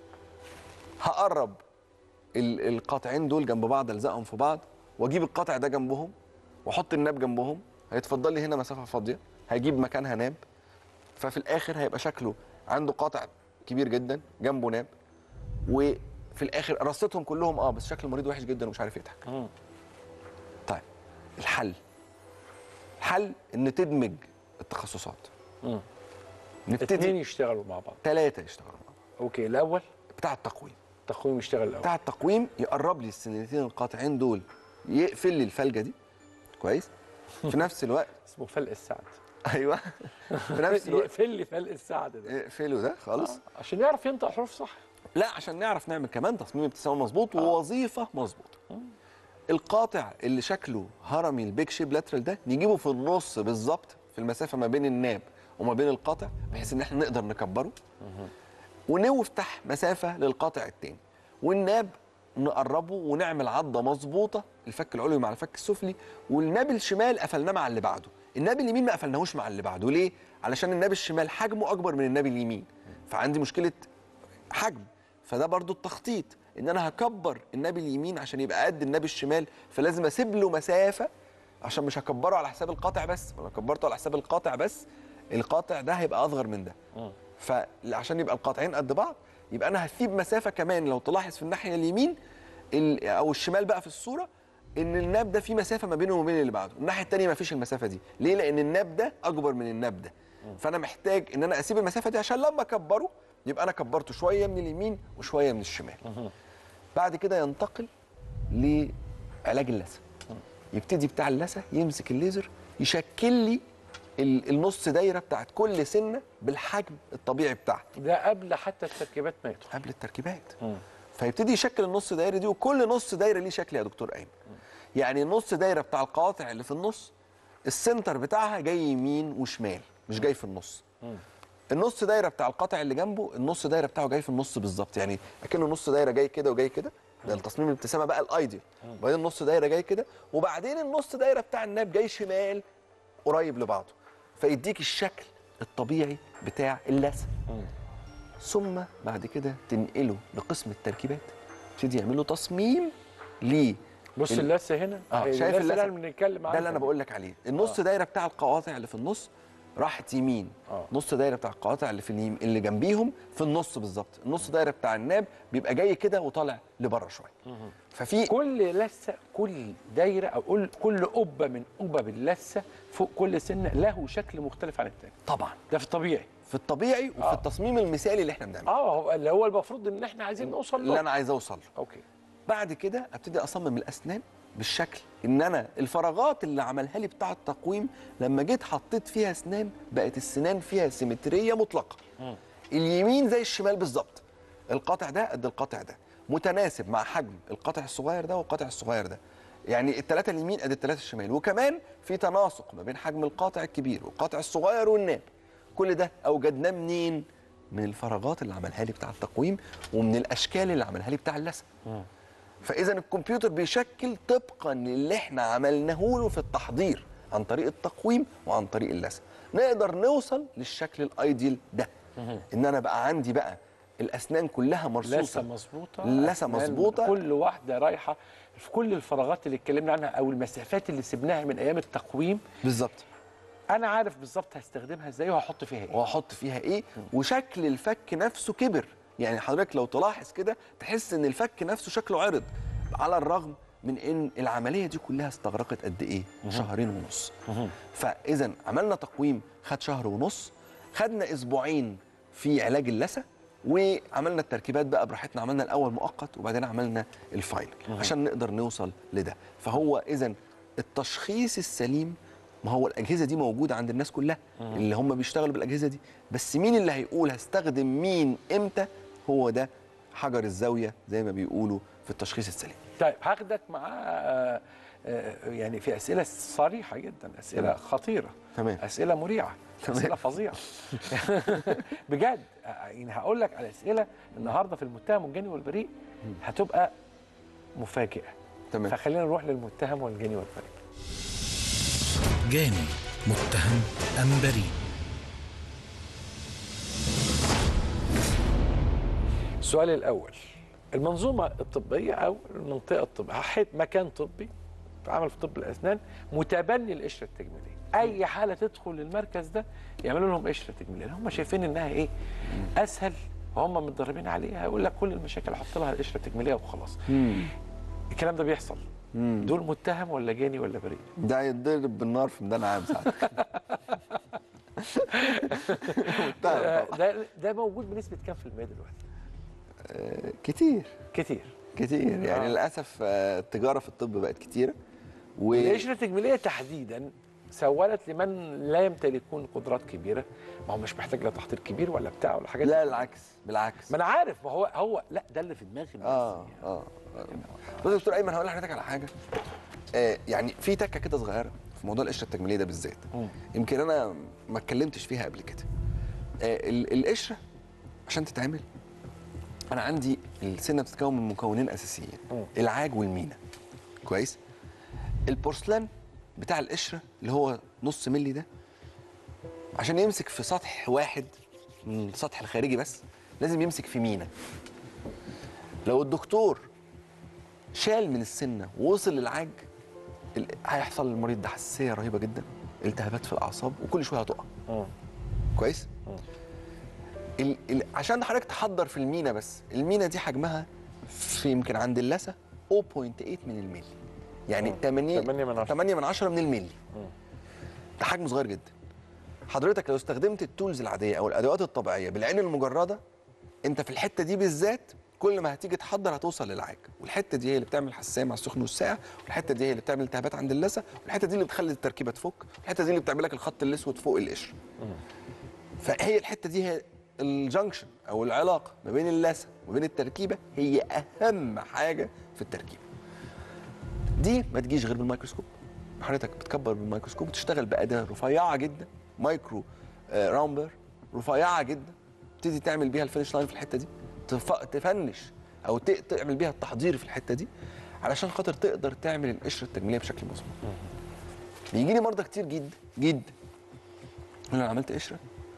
هقرب ال- القاطعين دول جنب بعض الزقهم في بعض واجيب القاطع ده جنبهم واحط الناب جنبهم هيتفضل لي هنا مسافه فاضيه هجيب مكانها ناب ففي الاخر هيبقى شكله عنده قاطع كبير جدا جنبه ناب وفي الاخر رصتهم كلهم اه بس شكل المريض وحش جدا ومش عارف يضحك مم. طيب الحل الحل ان تدمج التخصصات مم. اتنين نبتدي يشتغلوا مع بعض ثلاثه يشتغلوا مع بعض اوكي الاول بتاع التقويم تقويم يشتغل الاول بتاع التقويم يقرب لي السنتين القاطعين دول يقفل لي الفلجه دي كويس في نفس الوقت اسمه فلق السعد ايوه في نفس الوقت يقفل لي فلق السعد ده اقفله ده خالص عشان يعرف ينطق حروف صح لا عشان نعرف نعمل كمان تصميم ابتسامه مظبوط ووظيفه مظبوطه القاطع اللي شكله هرمي البيك شيب لاترال ده نجيبه في النص بالظبط في المسافه ما بين الناب وما بين القاطع بحيث ان احنا نقدر نكبره ونفتح مسافه للقاطع التاني والناب نقربه ونعمل عضه مظبوطه الفك العلوي مع الفك السفلي والناب الشمال قفلناه مع اللي بعده الناب اليمين ما قفلناهوش مع اللي بعده ليه علشان الناب الشمال حجمه اكبر من الناب اليمين فعندي مشكله حجم فده برضو التخطيط ان انا هكبر الناب اليمين عشان يبقى قد الناب الشمال فلازم اسيب له مسافه عشان مش هكبره على حساب القاطع بس لو كبرته على حساب القاطع بس القاطع ده هيبقى اصغر من ده فعشان يبقى القاطعين قد بعض يبقى انا هسيب مسافه كمان لو تلاحظ في الناحيه اليمين ال- او الشمال بقى في الصوره ان الناب ده فيه مسافه ما بينه وما بين اللي بعده الناحيه الثانيه ما فيش المسافه دي ليه لان الناب ده اكبر من الناب ده فانا محتاج ان انا اسيب المسافه دي عشان لما اكبره يبقى انا كبرته شويه من اليمين وشويه من الشمال بعد كده ينتقل لعلاج اللثه يبتدي بتاع اللثه يمسك الليزر يشكل لي ال- النص دايره بتاعت كل سنه بالحجم الطبيعي بتاعها ده قبل حتى التركيبات ما يدخل قبل التركيبات مم. فيبتدي يشكل النص دايره دي وكل نص دايره ليه شكل يا دكتور ايمن يعني النص دايره بتاع القواطع اللي في النص السنتر بتاعها جاي يمين وشمال مش جاي في النص النص دايره بتاع القطع اللي جنبه النص دايره بتاعه جاي في النص بالظبط يعني اكنه نص دايره جاي كده وجاي كده ده التصميم الابتسامه بقى الايديال وبعدين النص دايره جاي كده وبعدين النص دايره بتاع الناب جاي شمال قريب لبعضه فيديك الشكل الطبيعي بتاع اللثه ثم بعد كده تنقله لقسم التركيبات يبتدي يعمل له تصميم ليه بص ال- اللثه هنا اه هي شايف اللثه اللي اللثه احنا بنتكلم ده عنها اللي انا بقول لك عليه النص دايره بتاع القواطع اللي في النص راحت يمين آه. نص دايره بتاع القواطع اللي في اليمين اللي جنبيهم في النص بالظبط النص دايره بتاع الناب بيبقى جاي كده وطالع لبره شويه ففي كل لثه كل دايره او كل كل قبه من قبب اللثه فوق كل سنه له شكل مختلف عن الثاني طبعا ده في الطبيعي في الطبيعي وفي آه. التصميم المثالي اللي احنا بنعمله اه هو اللي هو المفروض ان احنا عايزين نوصل اللي له انا عايز اوصل له اوكي بعد كده ابتدي اصمم الاسنان بالشكل ان انا الفراغات اللي عملها لي بتاع التقويم لما جيت حطيت فيها اسنان بقت السنان فيها سيمتريه مطلقه اليمين زي الشمال بالظبط القطع ده قد القطع ده متناسب مع حجم القطع الصغير ده والقطع الصغير ده يعني الثلاثه اليمين قد الثلاثه الشمال وكمان في تناسق ما بين حجم القاطع الكبير والقاطع الصغير والناب كل ده اوجدناه منين من الفراغات اللي عملها لي بتاع التقويم ومن الاشكال اللي عملها لي بتاع اللثه فاذا الكمبيوتر بيشكل طبقا للي احنا عملناه له في التحضير عن طريق التقويم وعن طريق اللثه نقدر نوصل للشكل الايديال ده ان انا بقى عندي بقى الاسنان كلها مرصوصه لثه مظبوطه لثه أسنان مظبوطه كل واحده رايحه في كل الفراغات اللي اتكلمنا عنها او المسافات اللي سبناها من ايام التقويم بالظبط انا عارف بالظبط هستخدمها ازاي وهحط فيها ايه وهحط فيها ايه وشكل الفك نفسه كبر يعني حضرتك لو تلاحظ كده تحس ان الفك نفسه شكله عرض على الرغم من ان العمليه دي كلها استغرقت قد ايه شهرين ونص فاذا عملنا تقويم خد شهر ونص خدنا اسبوعين في علاج اللثه وعملنا التركيبات بقى براحتنا عملنا الاول مؤقت وبعدين عملنا الفاينل عشان نقدر نوصل لده فهو اذا التشخيص السليم ما هو الاجهزه دي موجوده عند الناس كلها اللي هم بيشتغلوا بالاجهزه دي بس مين اللي هيقول هستخدم مين امتى هو ده حجر الزاويه زي ما بيقولوا في التشخيص السليم طيب هاخدك معاه آه، آه، يعني في اسئله صريحه جدا اسئله تمام. خطيره تمام. اسئله مريعه تمام. اسئله فظيعه بجد آه، يعني هقول لك على اسئله النهارده في المتهم والجاني والبريء هتبقى مفاجئه تمام فخلينا نروح للمتهم والجاني والبريء جاني متهم أم بريء السؤال الاول المنظومه الطبيه او المنطقه الطبيه حيث مكان طبي عمل في طب الاسنان متبني القشره التجميليه اي حاله تدخل المركز ده يعملوا لهم قشره تجميليه هم شايفين انها ايه اسهل وهم متدربين عليها هيقول لك كل المشاكل احط لها القشره التجميليه وخلاص الكلام ده بيحصل دول متهم ولا جاني ولا بريء ده يتضرب بالنار في ميدان عام ساعتها آه، متهم طبعاً. ده ده موجود بنسبه كام في المية دلوقتي آه، كتير كتير كتير يعني آه. للاسف آه، التجاره في الطب بقت كتيره و القشره التجميليه تحديدا سولت لمن لا يمتلكون قدرات كبيره ما هو مش محتاج لا تحضير كبير ولا بتاع ولا حاجات لا دي. العكس بالعكس ما انا عارف ما هو هو لا ده اللي في دماغي بس اه اه آه. بص يا دكتور ايمن هقول لحضرتك على حاجه آه يعني في تكه كده صغيره في موضوع القشره التجميليه ده بالذات مم. يمكن انا ما اتكلمتش فيها قبل كده آه ال- القشره عشان تتعمل انا عندي السنه بتتكون من مكونين اساسيين مم. العاج والمينا كويس البورسلان بتاع القشره اللي هو نص ملي ده عشان يمسك في سطح واحد من السطح الخارجي بس لازم يمسك في مينا لو الدكتور شال من السنه ووصل للعاج ال- هيحصل للمريض ده حساسيه رهيبه جدا التهابات في الاعصاب وكل شويه هتقع مم. كويس ال ال عشان حضرتك تحضر في المينا بس المينا دي حجمها في يمكن عند اللثه 0.8 من الملي يعني 8 8 من عشرة. 8 من 10 من الملي ده حجم صغير جدا حضرتك لو استخدمت التولز العاديه او الادوات الطبيعيه بالعين المجرده انت في الحته دي بالذات كل ما هتيجي تحضر هتوصل للعاج والحته دي هي اللي بتعمل حساسيه مع السخن والساقع والحته دي هي اللي بتعمل التهابات عند اللثه والحته دي اللي بتخلي التركيبه تفك والحته دي اللي بتعمل لك الخط الاسود فوق القشر فهي الحته دي هي الجنكشن او العلاقه ما بين اللثه وبين التركيبه هي اهم حاجه في التركيبه دي ما تجيش غير بالميكروسكوب حضرتك بتكبر بالميكروسكوب وتشتغل باداه رفيعه جدا مايكرو آه، رامبر رفيعه جدا تبتدي تعمل بيها الفينش لاين في الحته دي تف- تفنش او ت- تعمل بيها التحضير في الحته دي علشان خاطر تقدر تعمل القشره التجميليه بشكل مظبوط بيجي لي مرضى كتير جدا جدا يقول لي انا عملت قشره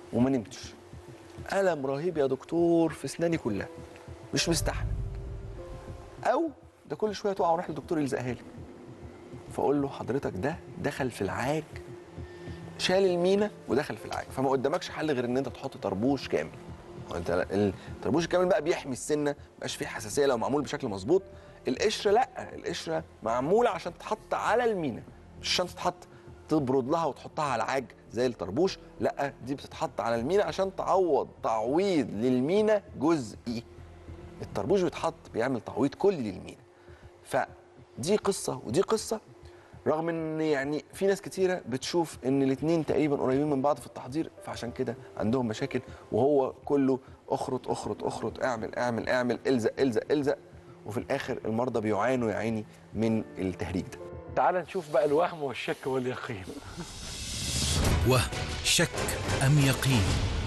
وما نمتش الم رهيب يا دكتور في اسناني كلها مش مستحمل او ده كل شويه تقع وراح للدكتور يلزقها لي فاقول له حضرتك ده دخل في العاج شال المينا ودخل في العاج فما قدامكش حل غير ان انت تحط طربوش كامل هو انت الطربوش الكامل بقى بيحمي السنه مبقاش فيه حساسيه لو معمول بشكل مظبوط القشره لا القشره معموله عشان تتحط على المينا مش عشان تتحط تبرد لها وتحطها على العاج زي الطربوش لا دي بتتحط على المينا عشان تعوض تعويض للمينا جزئي الطربوش بيتحط بيعمل تعويض كلي للمينا فدي قصه ودي قصه رغم ان يعني في ناس كتيره بتشوف ان الاثنين تقريبا قريبين من بعض في التحضير فعشان كده عندهم مشاكل وهو كله اخرط اخرط اخرط اعمل اعمل اعمل الزق الزق الزق وفي الاخر المرضى بيعانوا يا عيني من التهريج ده تعال نشوف بقى الوهم والشك واليقين وهم شك أم يقين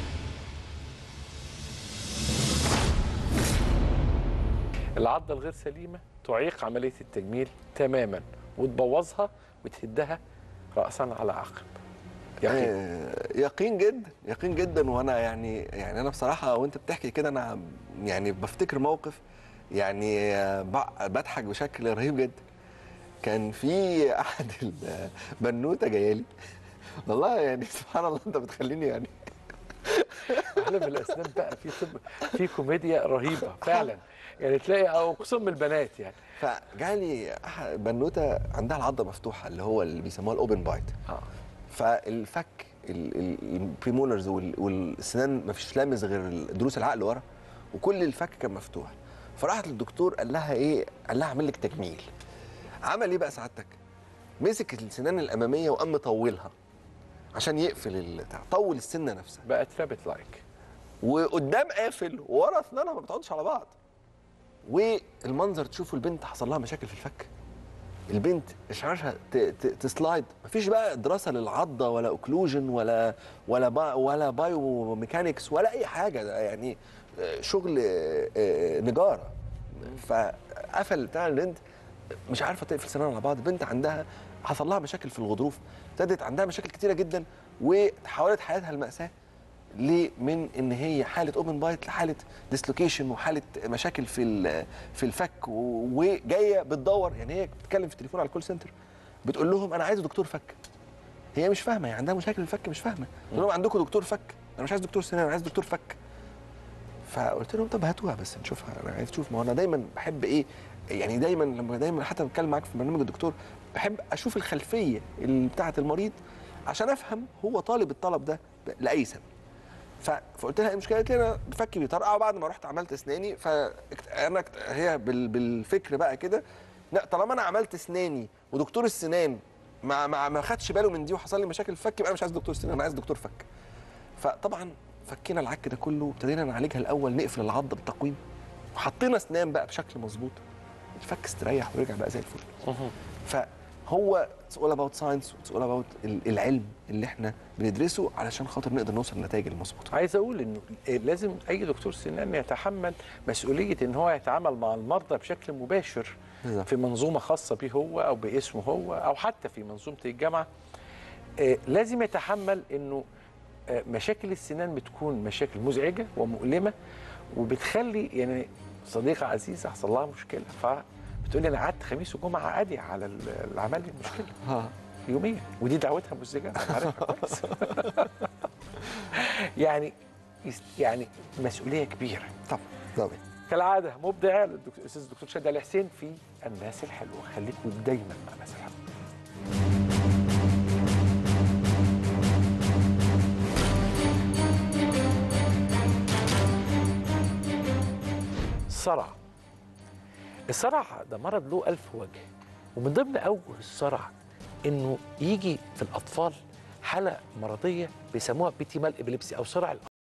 العضة الغير سليمة تعيق عملية التجميل تماما وتبوظها وتهدها رأسا على عقب يقين آه، يقين جدا يقين جدا وانا يعني يعني انا بصراحه وانت بتحكي كده انا يعني بفتكر موقف يعني آه، ب- بضحك بشكل رهيب جدا كان في احد البنوته جايه لي والله يعني سبحان الله انت بتخليني يعني عالم الاسنان بقى في طب في كوميديا رهيبه فعلا يعني تلاقي اقسم البنات يعني فجالي أح- بنوته عندها العضه مفتوحه اللي هو اللي بيسموها الاوبن بايت اه فالفك ال- ال- البريمولرز وال- والسنان ما فيش لامس غير دروس العقل ورا وكل الفك كان مفتوح فراحت للدكتور قال لها ايه قال لها اعمل لك تجميل عمل ايه بقى سعادتك مسك السنان الاماميه وقام مطولها عشان يقفل البتاع طول السنه نفسها بقت رابت لايك وقدام قافل وورا اسنانها ما بتقعدش على بعض والمنظر تشوفوا البنت حصل لها مشاكل في الفك البنت اشعارها ت- ت- تسلايد مفيش بقى دراسه للعضه ولا اوكلوجن ولا ولا با ولا بايو ميكانكس ولا اي حاجه ده يعني آه، شغل آه، آه، نجاره فقفل بتاع البنت مش عارفه تقفل سنانها على بعض بنت عندها حصل لها مشاكل في الغضروف ابتدت عندها مشاكل كتيره جدا وتحولت حياتها المأساة ليه من ان هي حاله اوبن بايت لحاله ديسلوكيشن وحاله مشاكل في ال- في الفك و- وجايه بتدور يعني هي بتتكلم في التليفون على الكول سنتر بتقول لهم انا عايزه دكتور فك هي مش فاهمه هي عندها مشاكل في الفك مش فاهمه قلت لهم عندكم دكتور فك انا مش عايز دكتور سنان انا عايز دكتور فك فقلت لهم طب هاتوها بس نشوفها انا عايز اشوف ما هو انا دايما بحب ايه يعني دايما لما دايما حتى بتكلم معاك في برنامج الدكتور بحب اشوف الخلفيه اللي بتاعه المريض عشان افهم هو طالب الطلب ده لاي سبب ف- فقلت لها ايه المشكله؟ قالت لي انا فكي بيطرقع وبعد ما رحت عملت اسناني فانا اكت- هي بال- بالفكر بقى كده لا طالما انا عملت اسناني ودكتور السنان ما ما ما خدش باله من دي وحصل لي مشاكل في الفك يبقى انا مش عايز دكتور سنان انا عايز دكتور فك. فطبعا فكينا العك ده كله وابتدينا نعالجها الاول نقفل العضه بالتقويم وحطينا اسنان بقى بشكل مظبوط الفك استريح ورجع بقى زي الفل. فهو اتس اول اباوت ساينس اتس اول اباوت العلم اللي احنا بندرسه علشان خاطر نقدر نوصل للنتائج المظبوطه. عايز اقول انه لازم اي دكتور سنان يتحمل مسؤوليه ان هو يتعامل مع المرضى بشكل مباشر بالظبط. في منظومه خاصه به هو او باسمه هو او حتى في منظومه الجامعه آه، لازم يتحمل انه آه، مشاكل السنان بتكون مشاكل مزعجه ومؤلمه وبتخلي يعني صديقه عزيزه حصل لها مشكله فبتقول لي انا قعدت خميس وجمعه ادعي على ال- اللي عمل لي المشكله ها يوميا ودي دعوتها مزعجه انا عارفها كويس يعني يعني مسؤوليه كبيره طبعا طبعا كالعاده مبدع للدكتور الاستاذ الدكتور شادي علي حسين في الناس الحلوه خليكم دايما مع الناس الحلوه الصرع الصرع ده مرض له ألف وجه ومن ضمن أوجه الصرع إنه يجي في الأطفال حالة مرضية بيسموها بيتيمال إبليبسي أو صرع